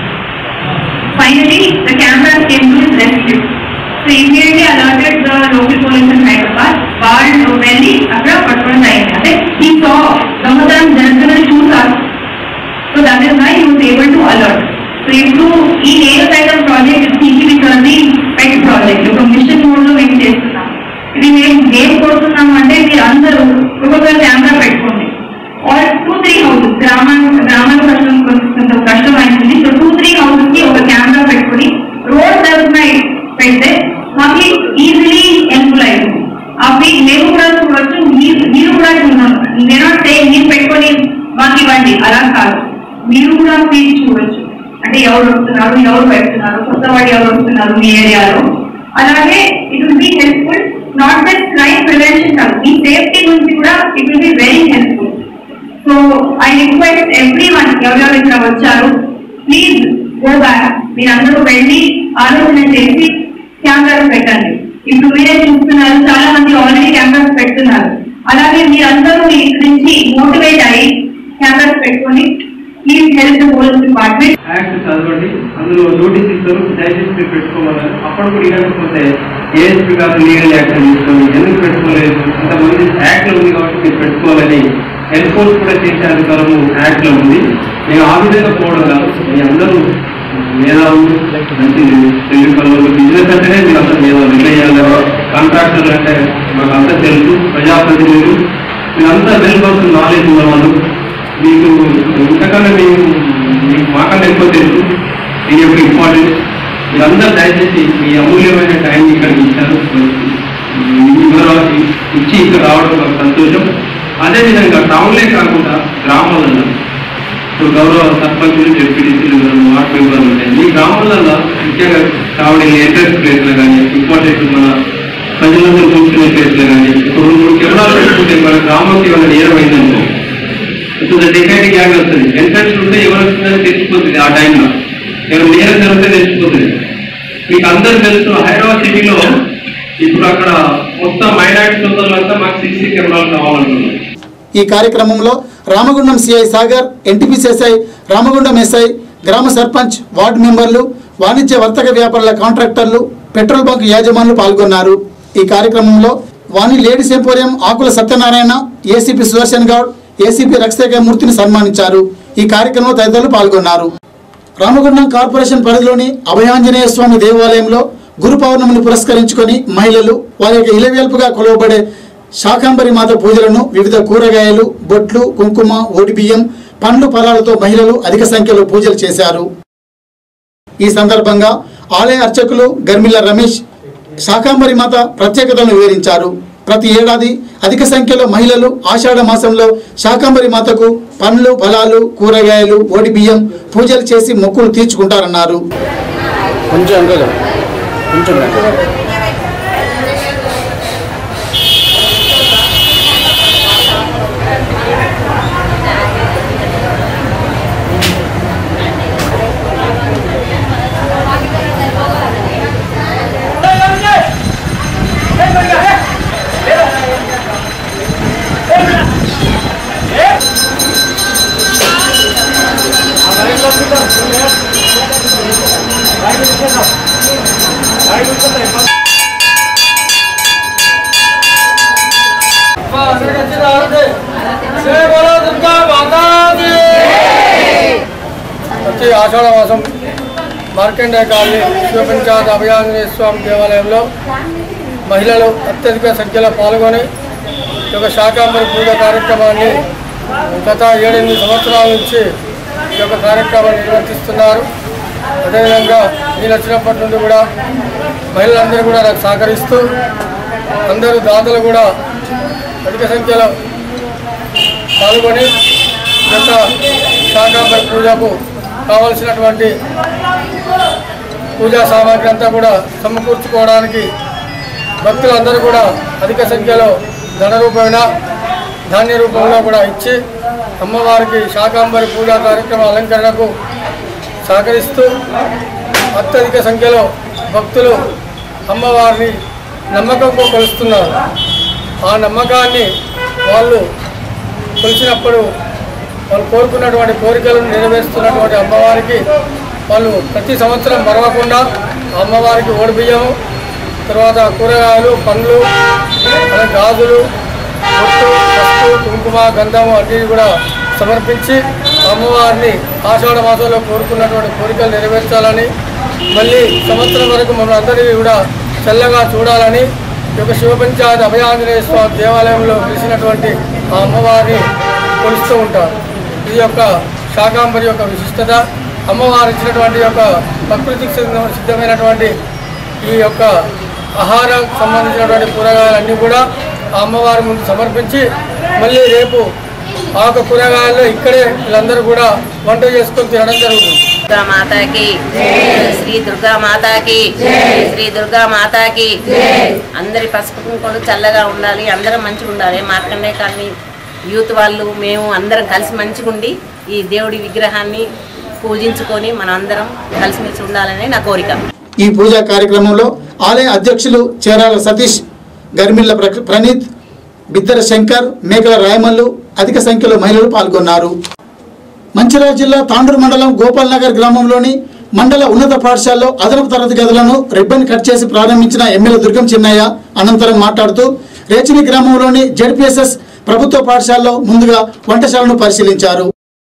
Speaker 7: Finally, the cameras came to his rescue. So immediately alerted the local police in Hyderabad. వాళ్ళు వెళ్ళి అక్కడ పట్టుకోవడం అయింది అంటే ఈ సా దొంగతనం జరుగుతున్నది చూసారు so that is why us able to alert so ఇప్పుడు ఈ నేల సైతం ప్రాజెక్ట్ టీసీబీ ఉంది పెట్ ప్రాజెక్ట్ ఒక మిషన్ మోడ్ లో మేము చేస్తున్నాం ఇది మేము ఏం కోరుతున్నాం అంటే మీరు అందరూ ఒక్కొక్క కెమెరా పెట్టుకోండి ఆల్ టూ త్రీ హౌసెస్ గ్రామాలు గ్రామాల కష్టం కొంచెం కష్టం అయింది సో టూ త్రీ హౌసెస్ కి ఒక కెమెరా పెట్టుకుని రోడ్ డెవలప్మెంట్ పెడితే మాకు ఈజీలీ హెల్ప్ఫుల్ అయింది అవి మేము కూడా చూడొచ్చు మీరు మీరు కూడా చూడాలి నేను అంటే మీరు పెట్టుకొని మాకు ఇవ్వండి అలా కాదు మీరు కూడా మీరు చూడొచ్చు అంటే ఎవరు వస్తున్నారు ఎవరు పెడుతున్నారు కొత్త వాడు ఎవరు వస్తున్నారు మీ ఏరియాలో అలాగే it will be helpful not just crime prevention కాదు మీ సేఫ్టీ గురించి కూడా it will be very helpful so I request everyone ఎవరెవరు ఇక్కడ వచ్చారు ప్లీజ్ గో బ్యాక్ మీరందరూ వెళ్ళి ఆలోచన చేసి కెమెరాలు పెట్టండి ఇప్పుడు మీరే చూస్తున్నారు చాలా మంది ఆల్రెడీ కెమెరాస్ పెడుతున్నారు అలాగే మీరందరూ ఇక్కడి నుంచి మోటివేట్ అయ్యి కెమెరాస్ పెట్టుకొని please help the police department
Speaker 8: act చదవండి అందులో నోటీస్ ఇస్తారు దయచేసి మీరు పెట్టుకోమన్నారు అప్పుడు కూడా ఇవ్వకపోతే ఏఎస్పీ గారు లీగల్ యాక్షన్ తీసుకోండి ఎందుకు పెట్టుకోలేదు ఇంతమంది యాక్ట్ లో ఉంది కాబట్టి మీరు పెట్టుకోవాలని ఎన్ఫోర్స్ కూడా చేసే అధికారము యాక్ట్ లో ఉంది నేను ఆ విధంగా పోవడం కాదు మీ అందరూ మేధావులు మంచి తెలుగు కలవలు బిజినెస్ అంటేనే మీరు అంతా మేధావులు ఎట్లా చేయాలి కాంట్రాక్టర్లు అంటే మాకు అంతా తెలుసు ప్రజాప్రతినిధులు మీరంతా వెల్ పర్సన్ నాలెడ్జ్ ఉన్నవాళ్ళు మీకు ఇంతకన్నా మేము మీకు మాకన్నా ఎక్కువ తెలుసు దీని యొక్క ఇంపార్టెన్స్ మీరందరూ దయచేసి మీ అమూల్యమైన టైం ఇక్కడికి ఇచ్చారు మీ వివరాలు ఇచ్చి ఇక్కడ రావడం మాకు సంతోషం అదేవిధంగా టౌన్లే కాకుండా గ్రామాలలో ఇప్పుడు గౌరవ సర్పంచులు డిప్యూటీసీలు వార్డ్ మెంబర్లు ఉంటాయి మీ గ్రామాలలో ముఖ్యంగా కావడి ఎంట్రెన్స్ ప్లేస్లో కానీ ఇంపార్టెంట్ మన ప్రజలందరూ కూర్చునే ప్లేస్లో కానీ ఇప్పుడు రెండు మూడు కెమెరాలు పెట్టుకుంటే మన గ్రామంకి ఏమైనా నేరం అయిందనుకో ఇప్పుడు డికైడ్ గ్యాంగ్ వస్తుంది ఎంట్రన్స్ ఉంటే ఎవరు వస్తుందని తెలిసిపోతుంది ఆ టైంలో ఎవరు నేరం జరిగితే తెలిసిపోతుంది మీకు అందరూ తెలుసు హైదరాబాద్ సిటీలో ఇప్పుడు అక్కడ మొత్తం మైనార్టీ సోదరులంతా మాకు సీసీ కెమెరాలు కావాలంటున్నారు
Speaker 2: ఈ కార్యక్రమంలో Ramagundam CI Sagar NTPC SI Ramagundam SI గ్రామ సర్పంచ్ వార్డు మెంబర్లు వాణిజ్య వర్తక వ్యాపారుల కాంట్రాక్టర్లు పెట్రోల్ బంక్ యాజమానులు పాల్గొన్నారు ఈ కార్యక్రమంలో Vani ladies emporium Akula Satyanarayana ACP Sudarshan Goud ACP Rakshitha మూర్తిని సన్మానించారు ఈ కార్యక్రమంలో తదితరులు పాల్గొన్నారు రామగుండం కార్పొరేషన్ పరిధిలోని అభయాంజనేయ స్వామి దేవాలయంలో గురు పౌర్ణమిని పురస్కరించుకొని మహిళలు వారి యొక్క ఇలవేల్పుగా కొలవబడే శాకాంబరి మాత పూజలను వివిధ కూరగాయలు బొట్లు కుంకుమ ఓడిబియ్యం పండ్లు ఫలాలతో మహిళలు అధిక సంఖ్యలో పూజలు చేశారు ఈ సందర్భంగా ఆలయ అర్చకులు గర్మిల రమేష్ శాకాంబరి మాత ప్రత్యేకతను వివరించారు ప్రతి ఏడాది అధిక సంఖ్యలో మహిళలు ఆషాఢ మాసంలో శాకాంబరి మాతకు పండ్లు ఫలాలు కూరగాయలు ఓడిబియ్యం పూజలు చేసి మొక్కులు తీర్చుకుంటారన్నారు
Speaker 4: కొంచెం అంకగా కొంచెం ప్రతి ఆషాఢ మాసం మార్కండే కాలనీ శివపంచాయత్ అభయాంజనేయ స్వామి దేవాలయంలో మహిళలు అత్యధిక సంఖ్యలో పాల్గొని ఈ యొక్క శాకాంబరి పూజ కార్యక్రమాన్ని గత ఏడెనిమిది సంవత్సరాల నుంచి ఈ యొక్క కార్యక్రమాన్ని నిర్వర్తిస్తున్నారు అదేవిధంగా నేను వచ్చినప్పటి నుండి కూడా మహిళలందరూ కూడా నాకు సహకరిస్తూ అందరూ దాతలు కూడా అధిక సంఖ్యలో పాల్గొని ఈ యొక్క శాకాంబరి పూజకు కావలసినటువంటి పూజా సామాగ్రి అంతా కూడా సమకూర్చుకోవడానికి భక్తులందరూ కూడా అధిక సంఖ్యలో ధన రూపమైన ధాన్య రూపంలో కూడా ఇచ్చి అమ్మవారికి శాకాంబరి పూజా కార్యక్రమ అలంకరణకు సహకరిస్తూ అత్యధిక సంఖ్యలో భక్తులు అమ్మవారిని నమ్మకంతో కొలుస్తున్నారు ఆ నమ్మకాన్ని వాళ్ళు కొలిచినప్పుడు వాళ్ళు కోరుకున్నటువంటి కోరికలను నెరవేరుస్తున్నటువంటి అమ్మవారికి వాళ్ళు ప్రతి సంవత్సరం మరవకుండా ఆ అమ్మవారికి ఓడిబియ్యము తర్వాత కూరగాయలు పండ్లు అలాగే గాజులు పొట్టు పసుపు కుంకుమ గంధము అన్నీ కూడా సమర్పించి అమ్మవారిని ఆషాఢ మాసంలో కోరుకున్నటువంటి కోరికలు నెరవేర్చాలని మళ్ళీ సంవత్సరం వరకు మమ్మల్ని అందరినీ కూడా చల్లగా చూడాలని ఈ యొక్క శివపంచాయత్ అభయాంజనేయ స్వామి దేవాలయంలో వెలిసినటువంటి ఆ అమ్మవారిని కొలుస్తూ ఉంటారు ఇది యొక్క శాకాంబరి యొక్క విశిష్టత అమ్మవారు ఇచ్చినటువంటి యొక్క ప్రకృతికి సిద్ధ- సిద్ధమైనటువంటి ఈ యొక్క ఆహారం సంబంధించినటువంటి కూరగాయలన్నీ కూడా ఆ అమ్మవారి ముందు సమర్పించి మళ్ళీ రేపు ఆ యొక్క కూరగాయల్లో ఇక్కడే వీళ్ళందరూ కూడా వంట చేసుకొని తినడం జరుగుతుంది
Speaker 9: దుర్గా మాతాకి శ్రీ దుర్గా మాతాకి శ్రీ దుర్గా మాతాకి అందరి పసుపు కుంకుమలు చల్లగా ఉండాలి అందరం మంచిగా ఉండాలి మార్కండే కాలనీ యూత్ వాళ్ళు మేము అందరం కలిసి మంచిగా ఉండి ఈ దేవుడి విగ్రహాన్ని పూజించుకొని మనం అందరం కలిసిమెలిసి ఉండాలని నా కోరిక
Speaker 2: ఈ పూజా కార్యక్రమంలో ఆలయ అధ్యక్షులు చేరాల సతీష్ గర్మిళ్ల ప్ర- ప్రణీత్ బిద్దర శంకర్ మేకల రాయమల్లు అధిక సంఖ్యలో మహిళలు పాల్గొన్నారు మంచిర్యాల జిల్లా తాండూరు మండలం గోపాల్ నగర్ గ్రామంలోని మండల ఉన్నత పాఠశాలలో అదనపు తరగతి గదులను రిబ్బన్ కట్ చేసి ప్రారంభించిన ఎమ్మెల్యే దుర్గం చిన్నయ్య అనంతరం మాట్లాడుతూ రేచిని గ్రామంలోని జెడ్పీఎస్ఎస్ ప్రభుత్వ పాఠశాలలో ముందుగా వంటశాలను పరిశీలించారు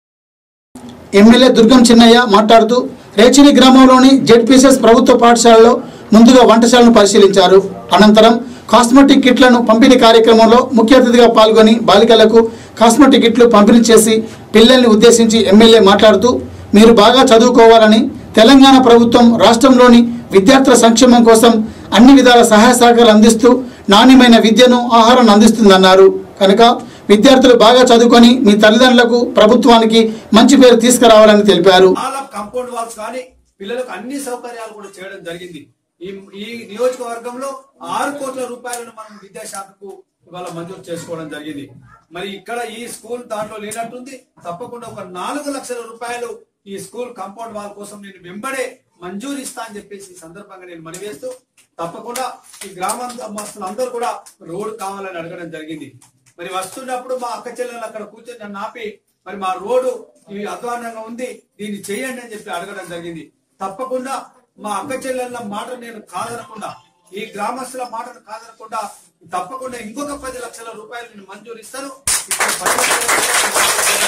Speaker 2: ఎమ్మెల్యే దుర్గం చిన్నయ్య మాట్లాడుతూ రేచిని గ్రామంలోని జెడ్పీఎస్ఎస్ ప్రభుత్వ పాఠశాలలో ముందుగా వంటశాలను పరిశీలించారు అనంతరం కాస్మెటిక్ కిట్లను పంపిణీ కార్యక్రమంలో ముఖ్య అతిథిగా పాల్గొని బాలికలకు కాస్మెటిక్ కిట్లు పంపిణీ చేసి పిల్లల్ని ఉద్దేశించి ఎమ్మెల్యే మాట్లాడుతూ మీరు బాగా చదువుకోవాలని తెలంగాణ ప్రభుత్వం రాష్ట్రంలోని విద్యార్థుల సంక్షేమం కోసం అన్ని విధాల సహాయ సహకారాలు అందిస్తూ నాణ్యమైన విద్యను ఆహారాన్ని అందిస్తుందన్నారు కనుక విద్యార్థులు బాగా చదువుకొని మీ తల్లిదండ్రులకు ప్రభుత్వానికి మంచి పేరు తీసుకురావాలని తెలిపారు
Speaker 10: చాలా కాంపౌండ్ వాల్స్ కానీ పిల్లలకు అన్ని సౌకర్యాలు కూడా చేయడం జరిగింది ఈ ఈ నియోజకవర్గంలో ఆరు కోట్ల రూపాయలను మనం విద్యాశాఖకు ఇవాళ మంజూరు చేసుకోవడం జరిగింది మరి ఇక్కడ ఈ స్కూల్ దాంట్లో లేనట్టుంది తప్పకుండా ఒక నాలుగు లక్షల రూపాయలు ఈ స్కూల్ కాంపౌండ్ వాల్ కోసం నేను వెంబడే మంజూరు ఇస్తా అని చెప్పేసి ఈ సందర్భంగా నేను మనవేస్తూ తప్పకుండా ఈ గ్రామం అందరూ కూడా రోడ్డు కావాలని అడగడం జరిగింది మరి వస్తున్నప్పుడు మా అక్క చెల్లెలు అక్కడ కూర్చొని నన్ను ఆపి మరి మా రోడ్డు ఈ అధ్వానంగా ఉంది దీన్ని చేయండి అని చెప్పి అడగడం జరిగింది తప్పకుండా మా అక్క చెల్లెళ్ళ మాట నేను కాదనకుండా ఈ గ్రామస్తుల మాటను కాదనకుండా తప్పకుండా ఇంకొక పది లక్షల రూపాయలు నేను మంజూరు ఇస్తాను ఇప్పుడు పది లక్షల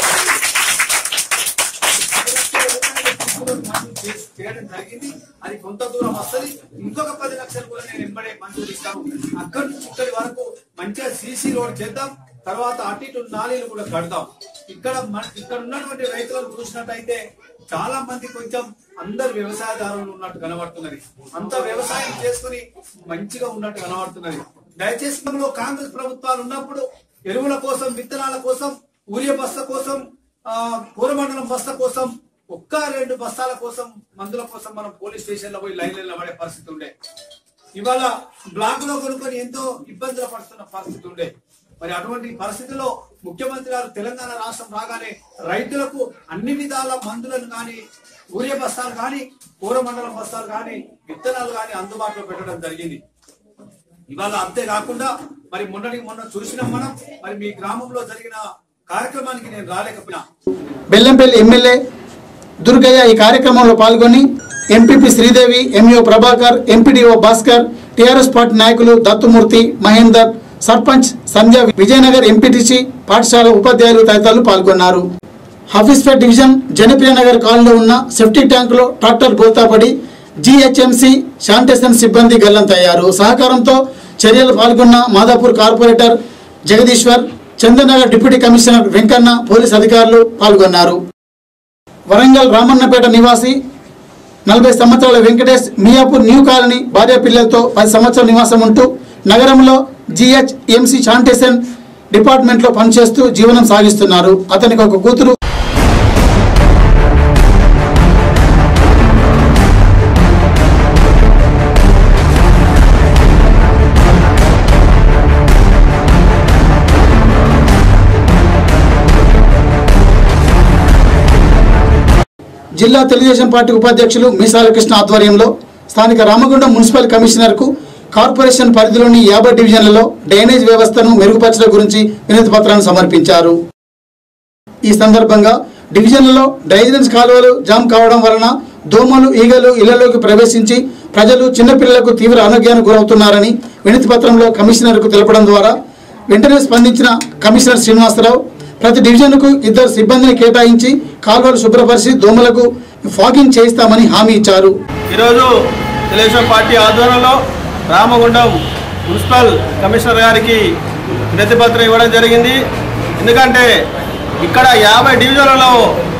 Speaker 10: రూపాయలు మంజూరు చేసి- చేయడం జరిగింది అది కొంత దూరం వస్తుంది ఇంకొక పది లక్షలు కూడా నేను వెంబడే మంజూరు ఇస్తాను అక్కడి నుంచి ఇక్కడి వరకు మంచిగా సీసీ రోడ్ చేద్దాం తర్వాత అటు ఇటు నాలీలు కూడా కడదాం ఇక్కడ మన- ఇక్కడ ఉన్నటువంటి రైతులను చూసినట్టయితే చాలా మంది కొంచెం అందరు వ్యవసాయదారులు ఉన్నట్టు కనబడుతున్నది అంత వ్యవసాయం చేసుకుని మంచిగా ఉన్నట్టు కనబడుతున్నది దయచేసి మనలో కాంగ్రెస్ ప్రభుత్వాలు ఉన్నప్పుడు ఎరువుల కోసం విత్తనాల కోసం ఊరియ బస్త కోసం ఆ పూరమండలం బస్త కోసం ఒక్క రెండు బస్తాల కోసం మందుల కోసం మనం పోలీస్ స్టేషన్ లో పోయి లైన్లలో పడే పరిస్థితి ఉండే ఇవాళ బ్లాక్ లో కొనుక్కొని ఎంతో ఇబ్బందులు పడుతున్న పరిస్థితి ఉండే మరి అటువంటి పరిస్థితిలో ముఖ్యమంత్రి గారు తెలంగాణ రాష్ట్రం రాగానే రైతులకు అన్ని విధాల మందులను కానీ ఊరియ బస్తాలు కానీ పూరమండలం బస్తాలు కానీ విత్తనాలు కానీ అందుబాటులో పెట్టడం జరిగింది ఇవాళ అంతేకాకుండా మరి మొన్నటికి మొన్న చూసినాం మనం మరి మీ గ్రామంలో జరిగిన కార్యక్రమానికి నేను రాలేకపోయినా
Speaker 2: బెల్లంపల్లి ఎమ్మెల్యే దుర్గయ్య ఈ కార్యక్రమంలో పాల్గొని MPP Sridevi MEO Prabhakar MPDO Bhaskar TRS party నాయకులు దత్తుమూర్తి మహేందర్ సర్పంచ్ సంధ్య విజయనగర్ ఎంపీటీసీ పాఠశాల ఉపాధ్యాయులు తదితరులు పాల్గొన్నారు హఫీజ్పేట్ డివిజన్ జనప్రియ నగర్ కాలనీలో ఉన్న సెఫ్టీ ట్యాంకులో ట్రాక్టర్ బోల్తాపడి జీహెచ్ఎంసీ శానిటేషన్ సిబ్బంది గల్లంతయ్యారు సహకారంతో చర్యలు పాల్గొన్న Madhapur corporator Jagadishwar Chandanagar deputy commissioner Venkanna police అధికారులు పాల్గొన్నారు వరంగల్ రామన్నపేట నివాసి నలభై సంవత్సరాల వెంకటేష్ మియాపూర్ న్యూ కాలనీ భార్య పిల్లలతో పది సంవత్సరాల నివాసం ఉంటూ నగరంలో జిహెచ్ ఎంసీ శానిటేషన్ డిపార్ట్మెంట్లో పనిచేస్తూ జీవనం సాగిస్తున్నారు అతనికి ఒక కూతురు జిల్లా తెలుగుదేశం పార్టీ ఉపాధ్యక్షులు మీసాల కృష్ణ ఆధ్వర్యంలో స్థానిక రామగుండం మున్సిపల్ కమిషనర్కు కార్పొరేషన్ పరిధిలోని యాభై డివిజన్లలో డ్రైనేజ్ వ్యవస్థను మెరుగుపరచడం గురించి వినతి పత్రాన్ని సమర్పించారు ఈ సందర్భంగా డివిజన్లలో డ్రైనేజ్ కాలువలు జామ్ కావడం వలన దోమలు ఈగలు ఇళ్లలోకి ప్రవేశించి ప్రజలు చిన్నపిల్లలకు తీవ్ర అనారోగ్యానికి గురవుతున్నారని వినతి పత్రంలో కమిషనర్కు తెలపడం ద్వారా వెంటనే స్పందించిన కమిషనర్ శ్రీనివాసరావు ప్రతి డివిజన్కు ఇద్దరు సిబ్బందిని కేటాయించి కాలువలు శుభ్రపరిచి దోమలకు ఫాగింగ్ చేయిస్తామని హామీ ఇచ్చారు
Speaker 6: ఈరోజు తెలుగుదేశం పార్టీ ఆధ్వర్యంలో రామగుండం మున్సిపల్ కమిషనర్ గారికి వినతిపత్రం ఇవ్వడం జరిగింది ఎందుకంటే ఇక్కడ యాభై డివిజన్లలో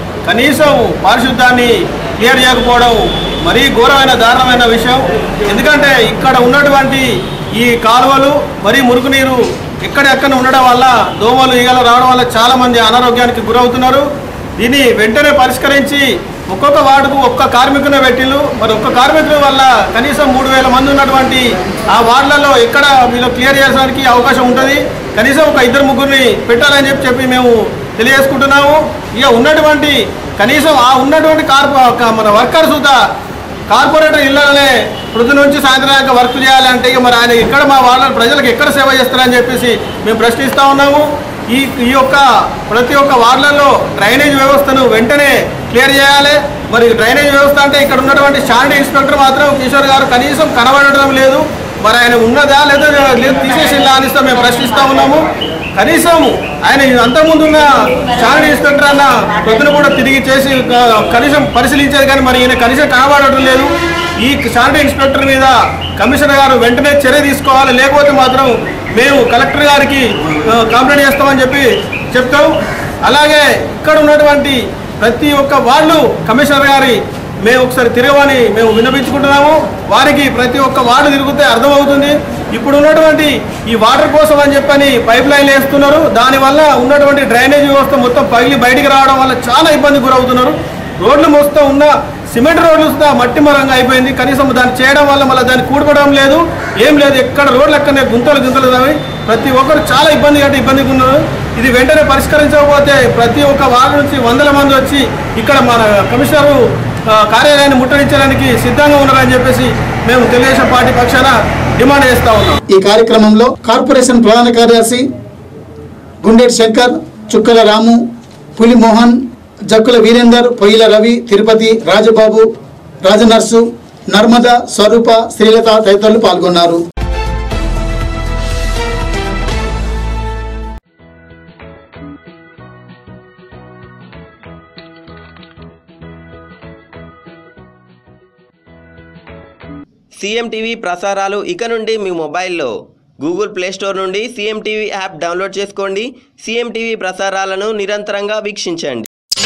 Speaker 6: కనీసం పారిశుద్ధాన్ని క్లియర్ చేయకపోవడం మరీ ఘోరమైన దారుణమైన విషయం ఎందుకంటే ఇక్కడ ఉన్నటువంటి ఈ కాలువలు మరీ మురుగునీరు ఎక్కడెక్కడ ఉండడం వల్ల దోమలు ఈగలు రావడం వల్ల చాలామంది అనారోగ్యానికి గురవుతున్నారు దీన్ని వెంటనే పరిష్కరించి ఒక్కొక్క వార్డుకు ఒక్క కార్మికుని పెట్టిళ్ళు మరి ఒక్క కార్మికుల వల్ల కనీసం మూడు వేల మంది ఉన్నటువంటి ఆ వార్డులలో ఎక్కడ మీరు క్లియర్ చేయడానికి అవకాశం ఉంటుంది కనీసం ఒక ఇద్దరు ముగ్గురిని పెట్టాలని చెప్పి చెప్పి మేము తెలియజేసుకుంటున్నాము ఇక ఉన్నటువంటి కనీసం ఆ ఉన్నటువంటి కార్ప మన వర్కర్స్ సుద్ధా కార్పొరేటర్ ఇళ్లలోనే పొద్దు నుంచి సాయంత్రం దాకా వర్క్ చేయాలంటే ఇక మరి ఆయన ఎక్కడ మా వాళ్ళ ప్రజలకు ఎక్కడ సేవ చేస్తారని చెప్పేసి మేము ప్రశ్నిస్తూ ఉన్నాము ఈ ఈ యొక్క ప్రతి ఒక్క వార్డులలో డ్రైనేజ్ వ్యవస్థను వెంటనే క్లియర్ చేయాలి మరి డ్రైనేజ్ వ్యవస్థ అంటే ఇక్కడ ఉన్నటువంటి శానిటరీ ఇన్స్పెక్టర్ మాత్రం కిషోర్ గారు కనీసం కనబడడం లేదు మరి ఆయన ఉన్నదా లేదా లేదు తీసేసి అనిస్తే మేము ప్రశ్నిస్తూ ఉన్నాము కనీసం ఆయన అంతకుముందు ఉన్న శానిటరీ ఇన్స్పెక్టర్ అన్న ప్రొద్దున కూడా తిరిగి చేసి క- కనీసం పరిశీలించేది కానీ మరి ఈయన కనీసం కనబడటం లేదు ఈ శానిటరీ ఇన్స్పెక్టర్ మీద కమిషనర్ గారు వెంటనే చర్య తీసుకోవాలి లేకపోతే మాత్రం మేము కలెక్టర్ గారికి ఆ, కంప్లైంట్ చేస్తామని చెప్పి చెప్తాం అలాగే ఇక్కడ ఉన్నటువంటి ప్రతి ఒక్క వాళ్ళు కమిషనర్ గారి మేము ఒకసారి తిరగమని మేము విన్నపించుకుంటున్నాము వారికి ప్రతి ఒక్క వార్డు తిరిగితే అర్థమవుతుంది ఇప్పుడు ఉన్నటువంటి ఈ వాటర్ కోసం అని చెప్పని పైప్ లైన్లు వేస్తున్నారు దానివల్ల ఉన్నటువంటి డ్రైనేజ్ వ్యవస్థ మొత్తం పగిలి బయటికి రావడం వల్ల చాలా ఇబ్బంది గురవుతున్నారు రోడ్లు మొత్తం ఉన్న సిమెంట్ రోడ్లు సుద్ధా మట్టి మరంగా అయిపోయింది కనీసం దాన్ని చేయడం వల్ల మళ్ళీ దాన్ని కూడుకోవడం లేదు ఏం లేదు ఎక్కడ రోడ్లు ఎక్కడనే గుంతలు గుంతలు తవ్వి ప్రతి ఒక్కరు చాలా ఇబ్బంది అంటే ఇబ్బందిగా ఉన్నారు ఇది వెంటనే పరిష్కరించకపోతే ప్రతి ఒక్క వార్డు నుంచి వందల మంది వచ్చి ఇక్కడ మన కమిషనరు ఆ, కార్యాలయాన్ని ముట్టడించడానికి సిద్ధంగా ఉన్నారని చెప్పేసి మేము తెలుగుదేశం పార్టీ పక్షాన డిమాండ్ చేస్తా ఉన్నాం
Speaker 2: ఈ కార్యక్రమంలో కార్పొరేషన్ ప్రధాన కార్యదర్శి గుండేటి శంకర్ చుక్కల రాము పులి మోహన్ జక్కుల వీరేందర్ పొయ్యిల రవి తిరుపతి రాజబాబు రాజనర్సు నర్మద స్వరూప శ్రీలత తదితరులు పాల్గొన్నారు
Speaker 11: సీఎం టీవీ ప్రసారాలు ఇక నుండి మీ మొబైల్లో గూగుల్ ప్లే స్టోర్ నుండి సీఎం టీవీ యాప్ డౌన్లోడ్ చేసుకోండి సీఎం టీవీ ప్రసారాలను నిరంతరంగా వీక్షించండి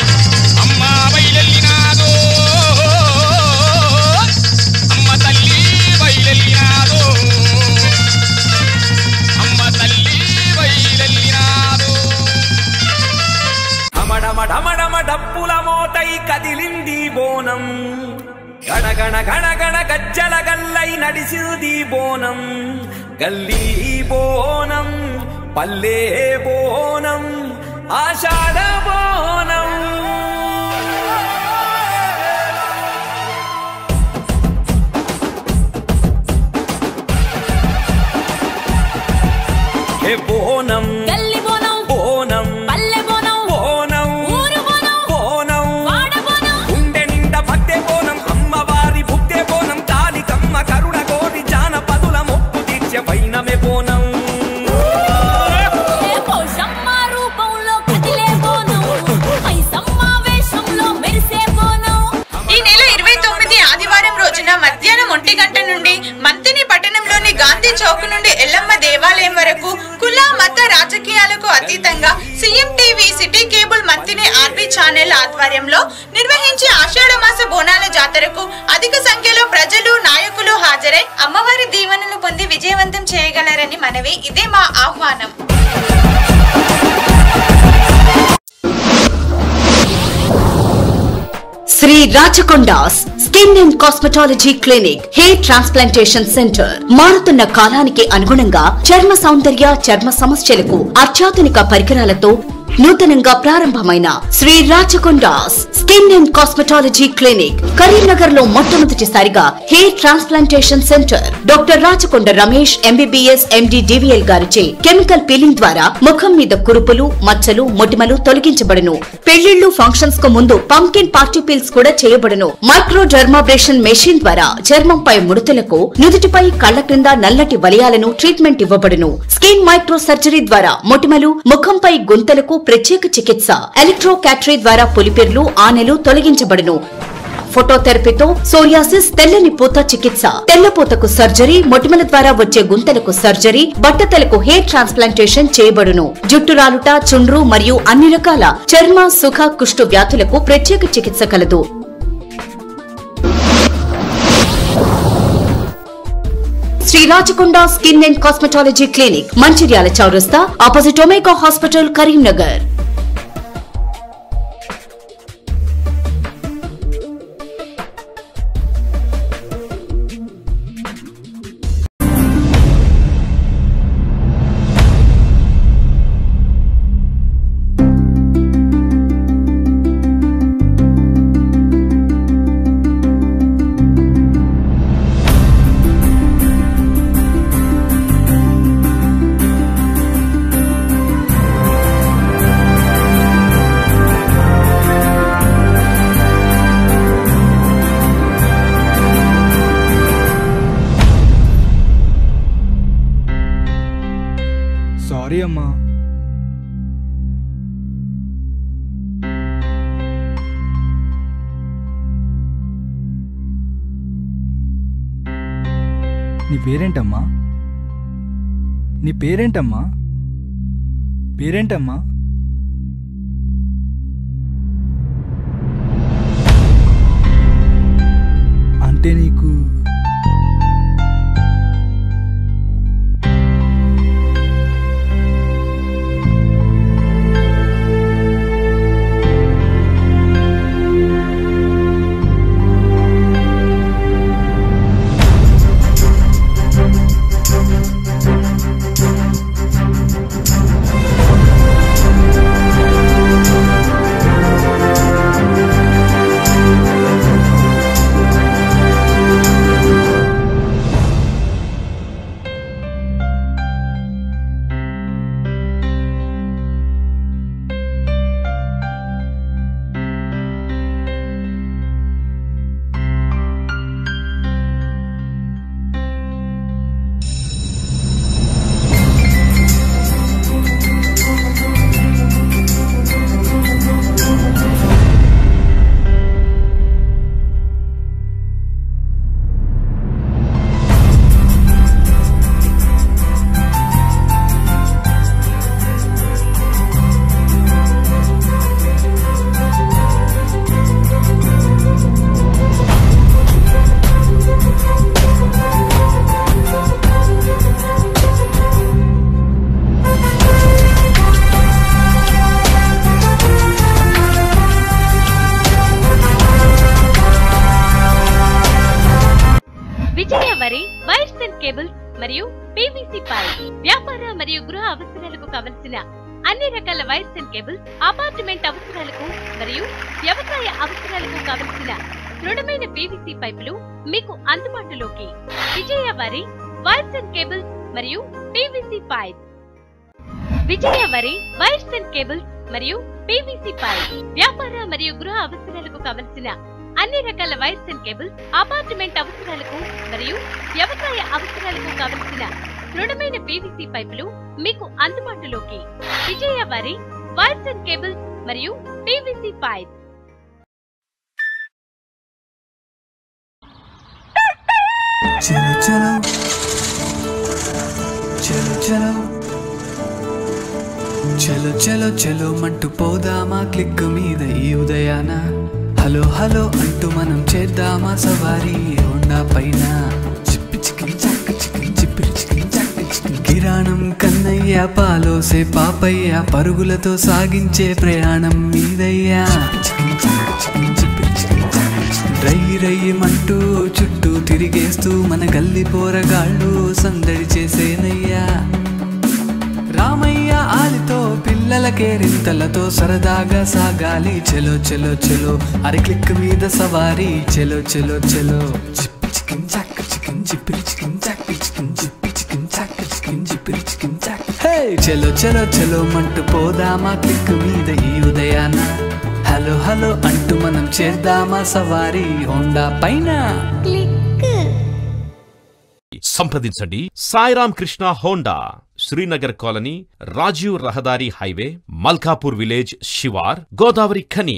Speaker 12: ఢమఢమఢమఢమ డప్పుల మోతై కదిలింది బోనం గణగణ గణగణ గజ్జల గల్లై నడిసింది బోనం గల్లీ బోనం పల్లె బోనం ఆషాఢ బోనం హే బోనం
Speaker 13: గల్లి బోనం
Speaker 12: బోనం
Speaker 13: పల్లె బోనం
Speaker 12: బోనం
Speaker 13: ఊరు బోనం
Speaker 12: బోనం
Speaker 13: వాడ బోనం
Speaker 12: గుండె నిండా భక్తే బోనం అమ్మవారి భుక్తే బోనం కాలికమ్మ కరుణ కోరి జానపదుల మొక్కు తీర్చే వైనమే బోనం
Speaker 13: ఏ పోషమ్మ రూపంలో కదిలే
Speaker 14: సీఎం టీవీ సిటీ కేబుల్ మంతిని ఆర్బీ ఛానల్ ఆధ్వర్యంలో నిర్వహించే ఆషాఢ మాస బోనాల జాతరకు అధిక సంఖ్యలో ప్రజలు నాయకులు హాజరై అమ్మవారి దీవెనలు పొంది విజయవంతం చేయగలరని మనవి ఇదే మా ఆహ్వానం
Speaker 15: Shri Rachakonda's skin and cosmetology clinic hair transplantation centre మారుతున్న కాలానికి అనుగుణంగా చర్మ సౌందర్య చర్మ సమస్యలకు అత్యాధునిక పరికరాలతో నూతనంగా ప్రారంభమైన Shri Rachakonda's skin and cosmetology clinic Karimnagar లో మొట్టమొదటిసారిగా hair transplantation centre doctor Rachakonda Ramesh MBBS MD DVL గారిచే కెమికల్ పీలింగ్ ద్వారా ముఖం మీద కురుపులు మచ్చలు మొటిమలు తొలగించబడును పెళ్లిళ్లు ఫంక్షన్స్ కు ముందు పంకిన్ పార్టీ పీల్స్ కూడా చేయబడును మైక్రో డర్మాబ్రేషన్ మెషిన్ ద్వారా చర్మంపై ముడతలకు నుదుటిపై కళ్ల క్రింద నల్లటి వలయాలను ట్రీట్మెంట్ ఇవ్వబడును స్కిన్ మైక్రో సర్జరీ ద్వారా మొటిమలు ముఖంపై గుంతలకు ప్రత్యేక చికిత్స ఎలక్ట్రో క్యాటరీ ద్వారా పులిపెర్లు ఆనెలు తొలగించబడును ఫోటోథెరపీతో సోరియాసిస్ తెల్లని పూత చికిత్స తెల్లపూతకు సర్జరీ మొటిమల ద్వారా వచ్చే గుంతలకు సర్జరీ బట్టతలకు హెయిర్ ట్రాన్స్ప్లాంటేషన్ చేయబడును జుట్టు రాలుట చుండ్రు మరియు అన్ని రకాల చర్మ సుఖ కుష్టు వ్యాధులకు ప్రత్యేక చికిత్స కలదు Shri Rachakonda skin and cosmetology clinic Mancherial Chowrasta opposite Omega hospital Karimnagar
Speaker 16: sorry అమ్మా నీ పేరేంటమ్మా నీ పేరేంటమ్మా పేరేంటమ్మా అంటే నీకు
Speaker 17: విజయ వరి వైర్స్ అండ్ కేబుల్స్ మరియు పీవీసీ పైప్ వ్యాపార మరియు గృహ అవసరాలకు కావలసిన అన్ని రకాల వైర్స్ అండ్ కేబుల్స్ అపార్ట్మెంట్ అవసరాలకు మరియు వ్యవసాయ అవసరాలకు కావలసిన దృఢమైన పీవీసీ పైపులు మీకు అందుబాటులోకి విజయ వరి వైర్స్ అండ్ కేబుల్స్ మరియు పీవీసీ పైప్ విజయ వరి వైర్స్ అండ్ కేబుల్స్ మరియు పీవీసీ పైప్ వ్యాపార మరియు గృహ అవసరాలకు కావలసిన అన్ని రకాల వైర్స్ అండ్ కేబుల్స్ అపార్ట్మెంట్ అవసరాలకు మరియు వ్యవసాయ అవసరాలకు కావలసిన దృఢమైన పీవీసీ పైపులు మీకు అందుబాటులోకి విజయ వారి వైర్స్ అండ్ కేబుల్స్ మరియు పీవీసీ పైప్
Speaker 18: चलो चलो चलो चलो
Speaker 19: చలో చలో చలో మంటూ పోదామా క్లిక్ మీద ఈ ఉదయాన హలో హలో అంటూ మనం చేద్దామా సవారీ హోండా పైన చిప్పి చికిన్ చాక్ చికిన్ చిప్పిరి చికిన్ చాక్ చికిన్ కిరాణం కన్నయ్య పాలోసే పాపయ్య పరుగులతో సాగించే ప్రయాణం మీదయ్యా చికిన్ చాక్ చికిన్ చిప్పిరి చికిన్ చాక్ చికిన్ రై రయ్యమంటూ చుట్టూ తిరిగేస్తూ మన గల్లి పోరగాళ్ళు సందడి చేసేనయ్యా రామయ్య ఆలితో పిల్లలకే రింతలతో సరదాగా సాగాలి చెలో చెలో చెలో అరి క్లిక్ మీద సవారీ చెలో చెలో చెలో చిప్పి చికిన్ చాక్ చికిన్ చిప్పిరి చికిన్ చాక్ చికిన్ చిప్పి చికిన్ చాక్ చికిన్ చిప్పిరి చికిన్ చాక్ హే చెలో చెలో చెలో మంటూ పోదామా క్లిక్ మీద ఈ ఉదయాన హలో హలో అంటూ మనం చేద్దామా సవారీ హోండా పైన
Speaker 20: సంప్రదించండి సాయిరామ్ కృష్ణ హోండా శ్రీనగర్ కాలనీ రాజీవ్ రహదారి హైవే మల్కాపూర్ విలేజ్ శివార్ గోదావరి ఖని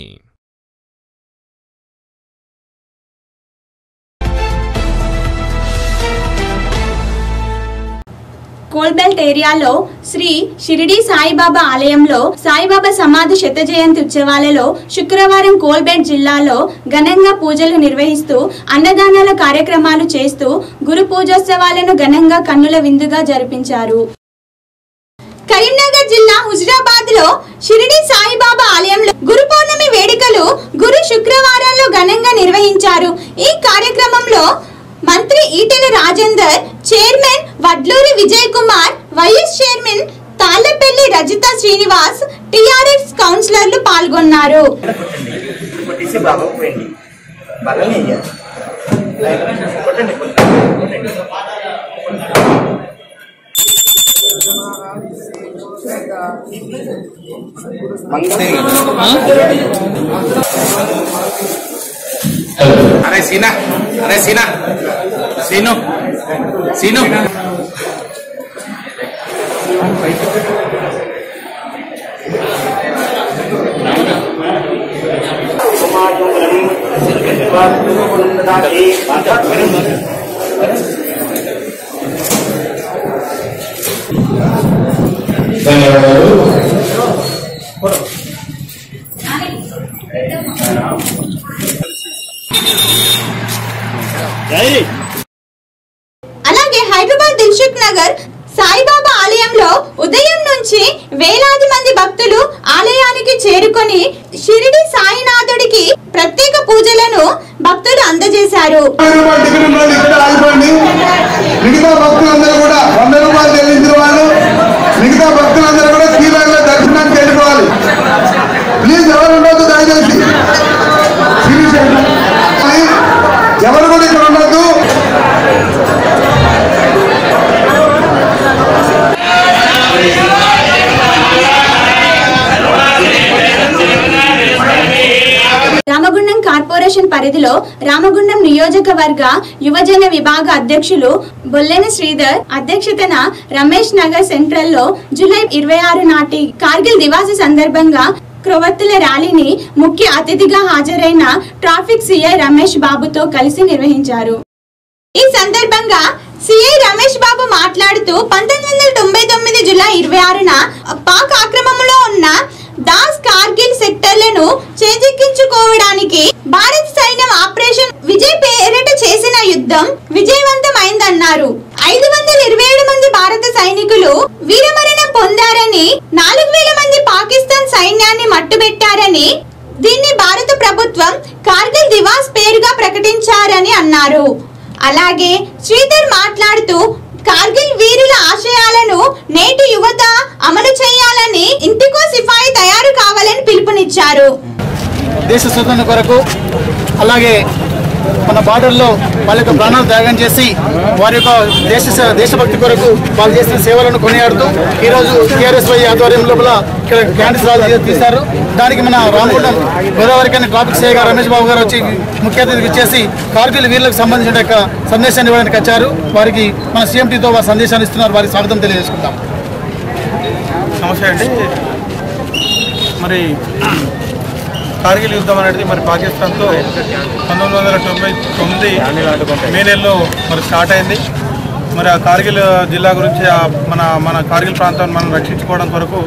Speaker 1: కోల్బెల్ట్ ఏరియాలో శ్రీ షిరిడి సాయిబాబా ఆలయంలో సాయిబాబా సమాధి శత జయంతి ఉత్సవాలలో శుక్రవారం కోల్బెల్ట్ జిల్లాలో ఘనంగా పూజలు నిర్వహిస్తూ అన్నదానాల కార్యక్రమాలు చేస్తూ గురు పూజోత్సవాలను ఘనంగా కన్నుల విందుగా జరిపించారు కరీంనగర్ జిల్లా హుజరాబాద్ లో షిరిడి సాయిబాబా ఆలయంలో గురు పౌర్ణమి వేడుకలు గురు శుక్రవారాల్లో ఘనంగా నిర్వహించారు ఈ కార్యక్రమంలో మంత్రి Etela Rajender chairman Vadluri Vijay Kumar vice chairman Tallapalli Rajitha Srinivas TRS కౌన్సిలర్లు పాల్గొన్నారు
Speaker 21: इसे बाबा को पेंडी बाबा नहीं है कोटन
Speaker 10: अरे सीना अरे सीना सीनो सीनो
Speaker 1: అలాగే హైదరాబాద్ దిల్సుఖ్ నగర్ సాయిబాబా ఆలయంలో ఉదయం నుంచి వేలాది మంది భక్తులు ఆలయానికి చేరుకొని షిరిడి సాయినాథుడికి ప్రత్యేక పూజలను భక్తులు అందజేశారు
Speaker 22: మిగతా భక్తులందరూ కూడా వంద రూపాయలు చెల్లించిన వాళ్ళు మిగతా భక్తులందరూ కూడా క్యూ లైన్ లో దర్శనానికి వెళ్ళిపోవాలి ప్లీజ్ ఎవరు ఉండొద్దు దయచేసి Please, ఎవరు కూడా ఇక్కడ ఉండొద్దు
Speaker 1: రామగుండం కార్పొరేషన్ పరిధిలో రామగుండం నియోజకవర్గ యువజన విభాగ అధ్యక్షులు బొల్లెన శ్రీధర్ అధ్యక్షతన రమేష్ నగర్ సెంట్రల్ లో జూలై ఇరవై ఆరు నాటి కార్గిల్ దివాస సందర్భంగా క్రొవ్వొత్తుల ర్యాలీని ముఖ్య అతిథిగా హాజరైన ట్రాఫిక్ సిఐ రమేష్ బాబుతో కలిసి నిర్వహించారు ఈ సందర్భంగా సిఐ రమేష్ బాబు మాట్లాడుతూ పంతొమ్మిది వందల తొంభై తొమ్మిది జూలై ఇరవై ఆరున పాక్ ఆక్రమంలో ఉన్న దాస్ కార్గిల్ సెక్టర్లను చేజిక్కించుకోవడానికి భారత సైన్యం ఆపరేషన్ విజయ్ పేరిట చేసిన యుద్ధం విజయవంతమైందన్నారు ఐదు వందల ఇరవై ఏడు మంది భారత సైనికులు వీరమరణం పొందారని నాలుగు వేల మంది పాకిస్తాన్ సైన్యాన్ని మట్టుబెట్టారని దీన్ని భారత ప్రభుత్వం కార్గిల్ దివాస్ పేరుగా ప్రకటించారని అన్నారు అలాగే శ్రీధర్ మాట్లాడుతూ కార్గిల్ వీరుల ఆశయాలను నేటి యువత అమలు చేయాలని ఇంటికో సిపాయి తయారు కావాలని పిలుపునిచ్చారు
Speaker 2: దేశ స్వతంత్ర కొరకు అలాగే మన బార్డర్లో వాళ్ళ యొక్క ప్రాణాలు త్యాగం చేసి వారి యొక్క దేశ దేశభక్తి కొరకు వాళ్ళు చేసిన సేవలను కొనియాడుతూ ఈరోజు టీఆర్ఎస్ వై ఆధ్వర్యం లోపల ఇక్కడ క్యాండిస్ రాజు తీశారు దానికి మన రామగుండం గోదావరి కానీ ట్రాఫిక్ సేవ రమేష్ బాబు గారు వచ్చి ముఖ్య అతిథికి ఇచ్చేసి కార్గిల్ వీరులకు సంబంధించిన యొక్క సందేశాన్ని ఇవ్వడానికి వచ్చారు వారికి మన సీఎంటీతో వారి సందేశాన్ని ఇస్తున్నారు వారికి స్వాగతం తెలియజేసుకుంటాం
Speaker 6: నమస్తే అండి మరి కార్గిల్ యుద్ధం అనేది మరి పాకిస్తాన్తో పంతొమ్మిది వందల తొంభై తొమ్మిది మే నెలలో మరి స్టార్ట్ అయింది మరి ఆ కార్గిల్ జిల్లా గురించి ఆ మన మన కార్గిల్ ప్రాంతాన్ని మనం రక్షించుకోవడం కొరకు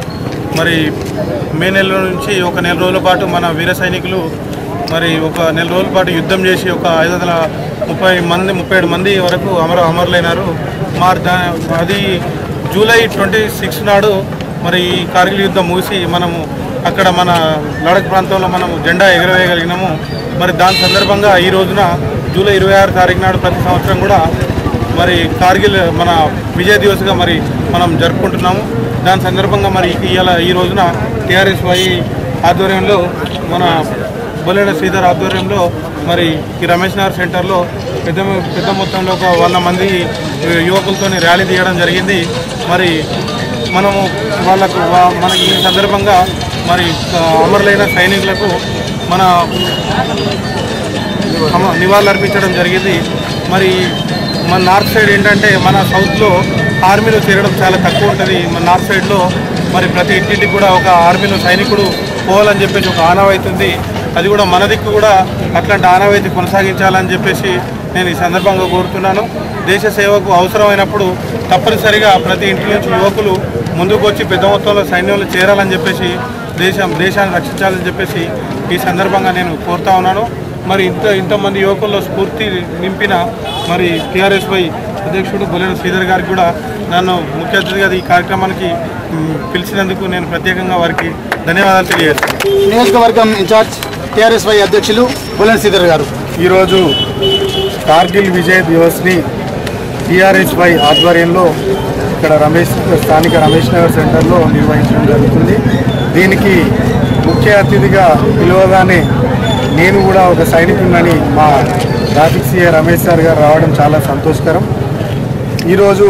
Speaker 3: మరి మే నెల నుంచి ఒక నెల రోజుల పాటు మన వీర సైనికులు మరి ఒక నెల రోజుల పాటు యుద్ధం చేసి ఒక ఐదు వందల ముప్పై మంది ముప్పై ఏడు మంది వరకు అమర అమరులైనారు మరి దా అది జూలై ట్వంటీ సిక్స్ నాడు మరి ఈ కార్గిల్ యుద్ధం ముగిసి మనము అక్కడ మన లడక్ ప్రాంతంలో మనం జెండా ఎగరవేయగలిగినాము మరి దాని సందర్భంగా ఈ రోజున జూలై ఇరవై ఆరు తారీఖు నాడు ప్రతి సంవత్సరం కూడా మరి కార్గిల్ మన విజయ దివస్గా మరి మనం జరుపుకుంటున్నాము దాని సందర్భంగా మరి ఇవాళ ఈ రోజున టీఆర్ఎస్ వై ఆధ్వర్యంలో మన బొల్లెడ శ్రీధర్ ఆధ్వర్యంలో మరి ఈ రమేష్ నగర్ సెంటర్లో పెద్ద పెద్ద మొత్తంలో ఒక వంద మంది యువకులతో ర్యాలీ తీయడం జరిగింది మరి మనము వాళ్ళకు వా- మన ఈ సందర్భంగా మరి ఆ, అమరులైన సైనికులకు మన అమ- నివాళులు అర్పించడం జరిగింది మరి మన నార్త్ సైడ్ ఏంటంటే మన సౌత్లో ఆర్మీలో చేరడం చాలా తక్కువ ఉంటుంది మన నార్త్ సైడ్లో మరి ప్రతి ఇంటింటికి కూడా ఒక ఆర్మీలో సైనికుడు పోవాలని చెప్పేసి ఒక ఆనవాయితీ ఉంది అది కూడా మన దిక్కు కూడా అట్లాంటి ఆనవాయితీ కొనసాగించాలని చెప్పేసి నేను ఈ సందర్భంగా కోరుతున్నాను దేశ సేవకు అవసరమైనప్పుడు తప్పనిసరిగా ప్రతి ఇంటి నుంచి యువకులు ముందుకు వచ్చి పెద్ద మొత్తంలో సైన్యంలో చేరాలని చెప్పేసి దేశం దేశాన్ని రక్షించాలని చెప్పేసి ఈ సందర్భంగా నేను కోరుతా ఉన్నాను మరి ఇంత ఇంతమంది యువకుల్లో స్ఫూర్తి నింపిన మరి టీఆర్ఎస్ వై అధ్యక్షుడు బొలేడు శ్రీధర్ గారికి కూడా నన్ను ముఖ్య అతిథిగా ఈ కార్యక్రమానికి మ్, పిలిచినందుకు నేను ప్రత్యేకంగా వారికి ధన్యవాదాలు తెలియజేస్తాను
Speaker 2: నియోజకవర్గం ఇన్ఛార్జ్ టీఆర్ఎస్ వై అధ్యక్షులు బులన్ శ్రీధర్ గారు
Speaker 3: ఈరోజు కార్గిల్ విజయ్ దివస్ని టీఆర్ఎస్ వై ఆధ్వర్యంలో ఇక్కడ రమేష్ స్థానిక రమేష్ నగర్ సెంటర్లో నిర్వహించడం జరుగుతుంది దీనికి ముఖ్య అతిథిగా పిలువగానే నేను కూడా ఒక సైనికుడినని మా ట్రాఫిక్ సీఏ రమేష్ సార్ గారు రావడం చాలా సంతోషకరం ఈరోజు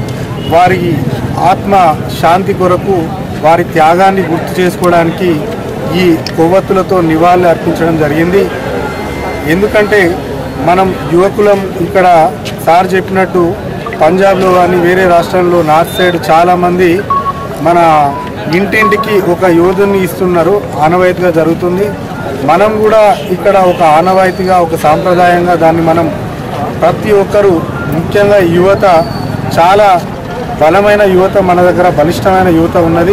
Speaker 3: వారి ఆత్మ శాంతి కొరకు వారి త్యాగాన్ని గుర్తు చేసుకోవడానికి ఈ కొవ్వొత్తులతో నివాళులు అర్పించడం జరిగింది ఎందుకంటే మనం యువకులం ఇక్కడ సార్ చెప్పినట్టు పంజాబ్లో కానీ వేరే రాష్ట్రాల్లో నార్త్ సైడ్ చాలామంది మన ఇంటింటికి ఒక యోధుని ఇస్తున్నారు ఆనవాయితీగా జరుగుతుంది మనం కూడా ఇక్కడ ఒక ఆనవాయితీగా ఒక సాంప్రదాయంగా దాన్ని మనం ప్రతి ఒక్కరూ ముఖ్యంగా యువత చాలా బలమైన యువత మన దగ్గర బలిష్టమైన యువత ఉన్నది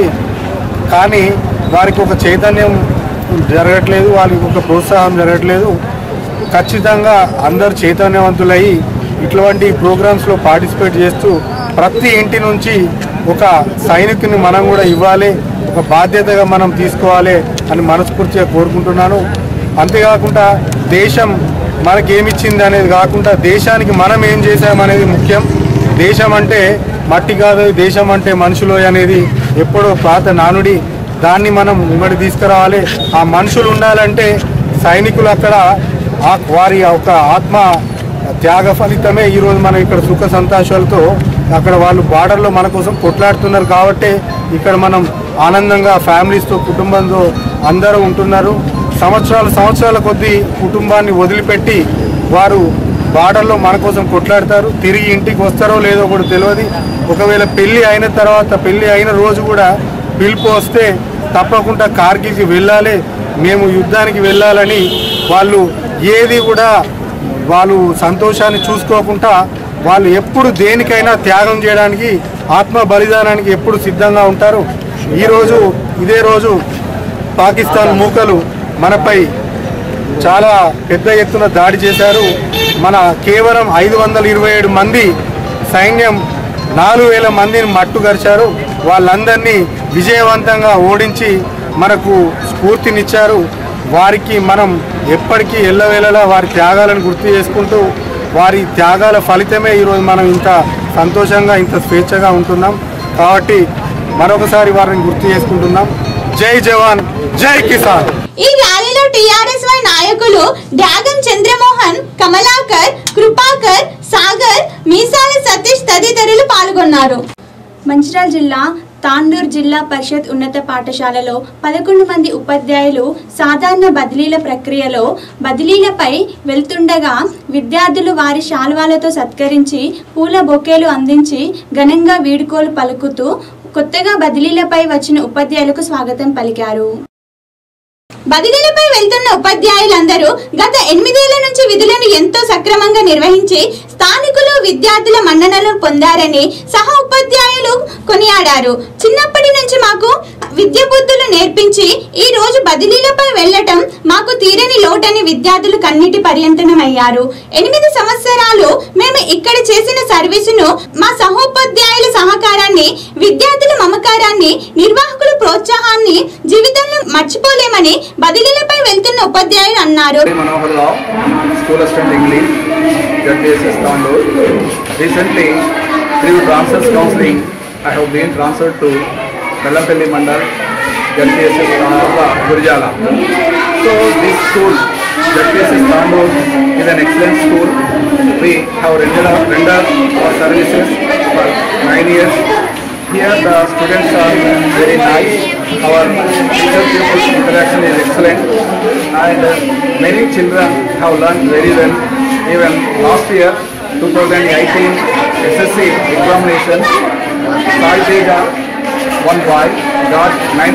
Speaker 3: కానీ వారికి ఒక చైతన్యం జరగట్లేదు వారికి ఒక ప్రోత్సాహం జరగట్లేదు ఖచ్చితంగా అందరు చైతన్యవంతులై ఇటువంటి ప్రోగ్రామ్స్లో పార్టిసిపేట్ చేస్తూ ప్రతి ఇంటి నుంచి ఒక సైనికుని మనం కూడా ఇవ్వాలి ఒక బాధ్యతగా మనం తీసుకోవాలి అని మనస్ఫూర్తిగా కోరుకుంటున్నాను అంతేకాకుండా దేశం మనకేమిచ్చింది అనేది కాకుండా దేశానికి మనం ఏం చేశామనేది ముఖ్యం దేశం అంటే మట్టి కాదు దేశం అంటే మనుషులు అనేది ఎప్పుడో పాత నానుడి దాన్ని మనం ముంగడి తీసుకురావాలి ఆ మనుషులు ఉండాలంటే సైనికులు అక్కడ ఆ వారి ఒక ఆత్మ త్యాగ ఫలితమే ఈరోజు మనం ఇక్కడ సుఖ సంతోషాలతో అక్కడ వాళ్ళు బార్డర్లో మన కోసం కొట్లాడుతున్నారు కాబట్టి ఇక్కడ మనం ఆనందంగా ఫ్యామిలీస్తో కుటుంబంతో అందరూ ఉంటున్నారు సంవత్సరాలు సంవత్సరాల కొద్దీ కుటుంబాన్ని వదిలిపెట్టి వారు బార్డర్లో మన కోసం కొట్లాడతారు తిరిగి ఇంటికి వస్తారో లేదో కూడా తెలియదు ఒకవేళ పెళ్లి అయిన తర్వాత పెళ్లి అయిన రోజు కూడా పిలుపు వస్తే తప్పకుండా కార్గిల్కి వెళ్ళాలి మేము యుద్ధానికి వెళ్ళాలని వాళ్ళు ఏది కూడా వాళ్ళు సంతోషాన్ని చూసుకోకుండా వాళ్ళు ఎప్పుడు దేనికైనా త్యాగం చేయడానికి ఆత్మ బలిదానానికి ఎప్పుడు సిద్ధంగా ఉంటారు ఈరోజు ఇదే రోజు పాకిస్తాన్ మూకలు మనపై చాలా పెద్ద ఎత్తున దాడి చేశారు మన కేవలం ఐదు వందల ఇరవై ఏడు మంది సైన్యం నాలుగు వేల మందిని మట్టుగరిచారు వాళ్ళందరినీ విజయవంతంగా ఓడించి మనకు స్ఫూర్తినిచ్చారు వారికి మనం ఎప్పటికీ ఎల్లవేళలా వారి త్యాగాలను గుర్తు చేసుకుంటూ వారి త్యాగాల ఫలితమే ఈరోజు మనం ఇంత సంతోషంగా ఇంత స్వేచ్ఛగా ఉంటున్నాం కాబట్టి మరొకసారి వారిని గుర్తు చేసుకుంటున్నాం జై జవాన్ జై కిసాన్
Speaker 1: ఈ ర్యాలీలో టీఆర్ఎస్ వై నాయకులు డ్యాగన్ చంద్రమోహన్ కమలాకర్ కృపాకర్ సాగర్ మీసాల సతీష్ తదితరులు పాల్గొన్నారు మంచిర్యాల జిల్లా తాండూర్ జిల్లా పరిషత్ ఉన్నత పాఠశాలలో పదకొండు మంది ఉపాధ్యాయులు సాధారణ బదిలీల ప్రక్రియలో బదిలీలపై వెళ్తుండగా విద్యార్థులు వారి శాల్వాలతో సత్కరించి పూల బొకేలు అందించి ఘనంగా వీడుకోలు పలుకుతూ కొత్తగా బదిలీలపై వచ్చిన ఉపాధ్యాయులకు స్వాగతం పలికారు బదిలీలపై వెళ్తున్న ఉపాధ్యాయులందరూ గత ఎనిమిదేళ్ల నుంచి విధులను ఎంతో సక్రమంగా నిర్వహించి స్థానికులు విద్యార్థుల మన్ననలు పొందారని సహ ఉపాధ్యాయులు కొనియాడారు చిన్నప్పటి నుంచి మాకు విద్య బుద్ధులు నేర్పించి ఈ రోజు బదిలీలపై వెళ్లటం మాకు తీరని లోటని విద్యార్థులు కన్నీటి పర్యంతనమయ్యారు ఎనిమిది సంవత్సరాలు మేము ఇక్కడ చేసిన సర్వీసును మా సహోపాధ్యాయుల సహకారాన్ని విద్యార్థుల మమకారాన్ని నిర్వాహకుల ప్రోత్సాహాన్ని జీవితంలో మర్చిపోలేమని బదిలీలపై వెళ్తున్న ఉపాధ్యాయులు అన్నారు
Speaker 5: Manohar Rao, School Assistant English, JPSS Tandur. Recently, through transfers counseling, I have been transferred to Mellampelli Mandal, JPSS Tandur, Gurjala. So this school, JPSS Tandur, is an excellent school. We have rendered, rendered our services for nine years. Here the students are very nice. Our teacher pupil interaction is excellent and uh, many children have learned very well. Even last year, 2018 SSC examination, Sai Teja, one boy, got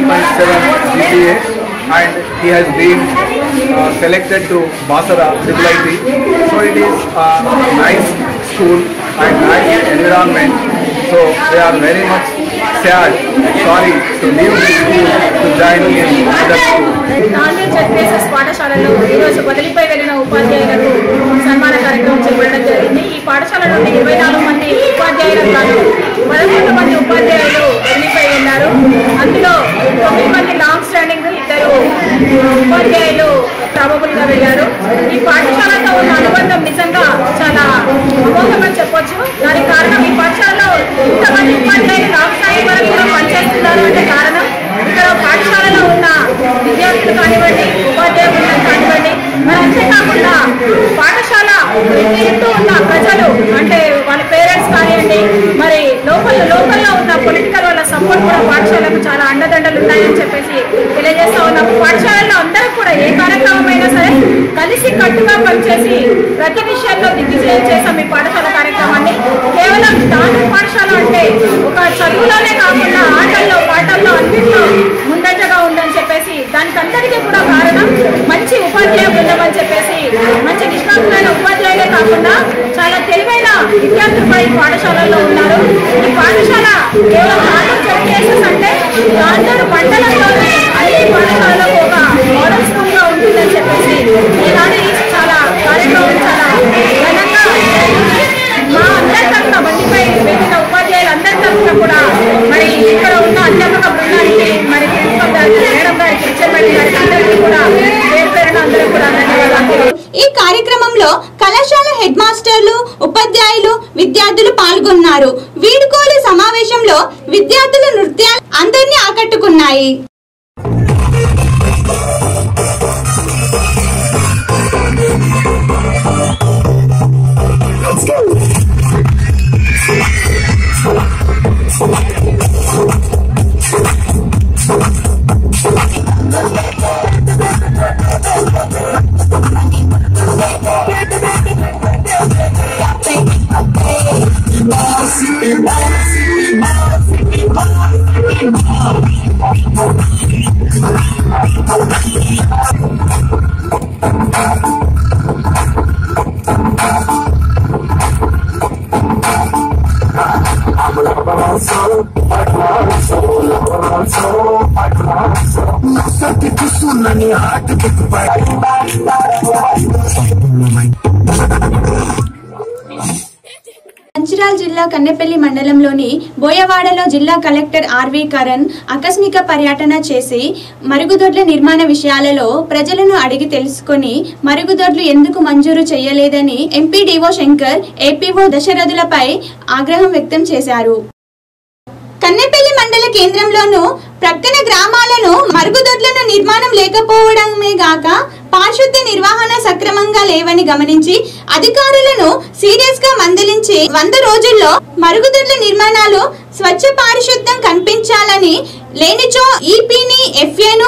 Speaker 5: 9.7 GPA and he has been uh, selected to Basara Triple IT. So it is a nice school and nice environment. So they are very much sad, sorry to leave this school to join in other school.
Speaker 7: నాన్వెజ్ జడ్పీఎస్ఎస్ పాఠశాలలో ఈరోజు బదిలీపై వెళ్లిన ఉపాధ్యాయులకు సన్మాన కార్యక్రమం చేపట్టడం జరిగింది ఈ పాఠశాల నుండి ఇరవై నాలుగు మంది ఉపాధ్యాయులకు గాను పదకొండు మంది ఉపాధ్యాయులు బదిలీపై వెళ్ళారు అందులో తొమ్మిది మంది లాంగ్ స్టాండింగ్ ఇద్దరు ఉపాధ్యాయులు ప్రాబబుల్ గా వెళ్ళారు ఈ పాఠశాలతో ఉన్న అనుబంధం నిజంగా చాలా అమోఘమని చెప్పొచ్చు దానికి కారణం ఈ పాఠశాలలో ఇంతమంది ఉపాధ్యాయులు లాంగ్ స్థాయి వరకు కూడా పనిచేస్తున్నారు అంటే కారణం ఇక్కడ పాఠశాలలో ఉన్న విద్యార్థులు కానివ్వండి ఉపాధ్యాయ బృందం కానివ్వండి మరి అంతేకాకుండా పాఠశాల చుట్టూ ఉన్న ప్రజలు అంటే వాళ్ళ పేరెంట్స్ కానివ్వండి మరి లోకల్ లోకల్లో ఉన్న పొలిటికల్ వాళ్ళ సపోర్ట్ కూడా పాఠశాలకు చాలా అండదండలు ఉన్నాయని చెప్పేసి తెలియజేస్తా ఉన్నాం పాఠశాలలో అందరూ కూడా ఏ కార్యక్రమం అయినా సరే కలిసి కట్టుగా పనిచేసి ప్రతి విషయంలో దిగ్విజయం చేసాం ఈ పాఠశాల కార్యక్రమాన్ని కేవలం దాని పాఠశాల అంటే ఒక చదువులోనే కాకుండా ఆటల్లో పాటల్లో అన్నింటిలో ముందంజగా ఉందని చెప్పేసి దానికి అందరికీ కూడా కారణం మంచి ఉపాధ్యాయ బృందం అని చెప్పేసి మంచి నిష్ణాతులైన ఉపాధ్యాయులే కాకుండా చాలా తెలివైన విద్యార్థులు కూడా ఈ పాఠశాలలో ఉన్నారు ఈ పాఠశాల కేవలం ఆటలు చెప్పేసేసి అంటే అందరూ మండలంలోనే అన్ని పాఠశాలలో ఒక మోడల్ స్కూల్ గా ఉంటుందని చెప్పేసి ఈనాడు ఈ చాలా కార్యక్రమం చాలా ఘనంగా జరిగింది. మా అందరి తరఫున బండిపై వెళ్ళిన ఉపాధ్యాయులు అందరి తరఫున కూడా మరి ఇక్కడ ఉన్న అధ్యాపక బృందానికి మరి ప్రిన్సిపల్ గారికి మేడం గారికి హెచ్ఎంఎల్ గారికి అందరికీ కూడా పేరు పేరున అందరికీ కూడా ధన్యవాదాలు
Speaker 1: ఈ కార్యక్రమంలో కళాశాల హెడ్ మాస్టర్లు ఉపాధ్యాయులు విద్యార్థులు పాల్గొన్నారు వీడుకోలు సమావేశంలో విద్యార్థుల నృత్యాలు అందరినీ ఆకట్టుకున్నాయి మంచిర్యాల జిల్లా కన్నెపల్లి మండలంలోని బోయవాడలో జిల్లా కలెక్టర్ ఆర్వి కరణ్ ఆకస్మిక పర్యటన చేసి మరుగుదొడ్ల నిర్మాణ విషయాలలో ప్రజలను అడిగి తెలుసుకొని మరుగుదొడ్లు ఎందుకు మంజూరు చేయలేదని ఎంపీడీఓ శంకర్ ఏపీఓ దశరథులపై ఆగ్రహం వ్యక్తం చేశారు కన్నెపల్లి మండల కేంద్రంలోను ప్రక్కన గ్రామాలను మరుగుదొడ్లను నిర్మాణం లేకపోవడమే గాక పారిశుద్ధ్య నిర్వహణ సక్రమంగా లేవని గమనించి అధికారులను సీరియస్ గా మందలించి వంద రోజుల్లో మరుగుదొడ్ల నిర్మాణాలు స్వచ్ఛ పారిశుద్ధ్యం కనిపించాలని లేనిచో ఈపీని ఎఫ్ఏను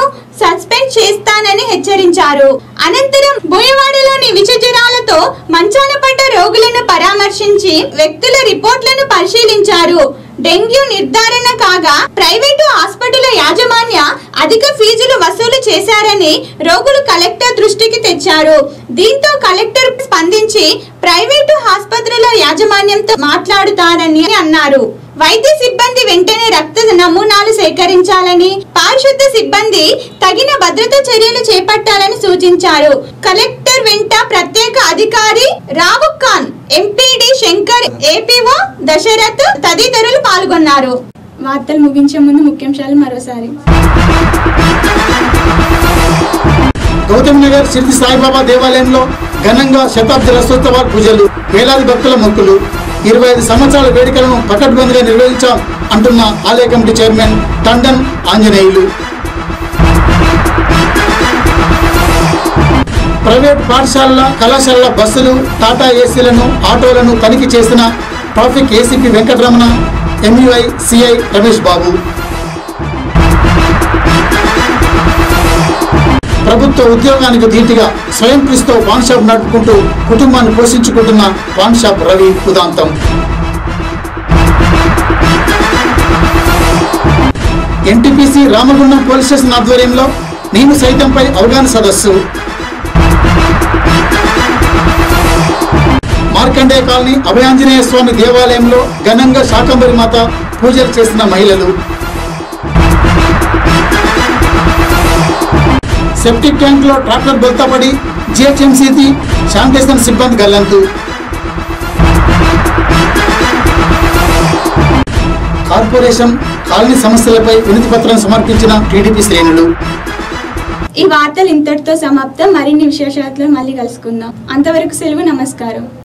Speaker 1: సస్పెండ్ చేస్తానని హెచ్చరించారు అనంతరం బోయవాడలోని విష జ్వరాలతో మంచాన పడ్డ రోగులను పరామర్శించి వ్యక్తుల రిపోర్ట్లను పరిశీలించారు డెంగ్యూ నిర్ధారణ కాగా ప్రైవేటు హాస్పిటల్ యాజమాన్య అధిక ఫీజులు వసూలు చేశారని రోగులు కలెక్టర్ దృష్టికి తెచ్చారు దీంతో కలెక్టర్ స్పందించి ప్రైవేటు ఆసుపత్రుల యాజమాన్యంతో మాట్లాడుతారని అన్నారు వైద్య సిబ్బంది వెంటనే రక్త నమూనాలు సేకరించాలని పారిశుద్ధ సిబ్బంది తగిన భద్రతా చర్యలు చేపట్టాలని సూచించారు కలెక్టర్ వెంట ప్రత్యేక అధికారి రావు ఖాన్ ఎంపీడీ శంకర్ ఏపీఓ దశరథ్ తదితరులు పాల్గొన్నారు వార్తలు ముగించే ముందు ముఖ్యాంశాలు మరోసారి
Speaker 2: గౌతమ్ నగర్ సిద్ధి సాయిబాబా దేవాలయంలో ఘనంగా శతాబ్ది రథోత్సవ పూజలు వేలాది భక్తుల మొక్కులు ఇరవై ఐదు సంవత్సరాల వేడుకలను పకడ్బందీగా నిర్వహించాం అంటున్న ఆలయ committee chairman Tandon Anjaneyulu private పాఠశాలల కళాశాలల బస్సులు టాటా ఏసీలను ఆటోలను తనిఖీ చేసిన traffic ACP Venkataramana ఎంయుఐ CI Ramesh Babu ప్రభుత్వ ఉద్యోగానికి ధీటుగా స్వయం కృషితో పాన్ షాప్ నడుపుకుంటూ కుటుంబాన్ని పోషించుకుంటున్న పాన్ షాప్ రవి ఉదాంతం ఎన్టీపీసీ రామగుండం పోలీస్ స్టేషన్ ఆధ్వర్యంలో నేను సైతంపై అవగాహన సదస్సు మార్కండేయ కాలనీ అభయాంజనేయ స్వామి దేవాలయంలో ఘనంగా శాకంబరి మాత పూజలు చేసిన మహిళలు సెప్టిక్ ట్యాంక్ లో ట్రాక్టర్ బొల్తపడి జిహెచ్ఎంసీ శానిటేషన్ సిబ్బంది గల్లంతు కార్పొరేషన్ కాలనీ సమస్యలపై వినతి పత్రం సమర్పించిన టీడీపీ శ్రేణులు
Speaker 1: ఈ వార్తలు ఇంతటితో సమాప్తం మరిన్ని విశేషాలతో మళ్ళీ కలుసుకుందాం అంతవరకు సెలవు నమస్కారం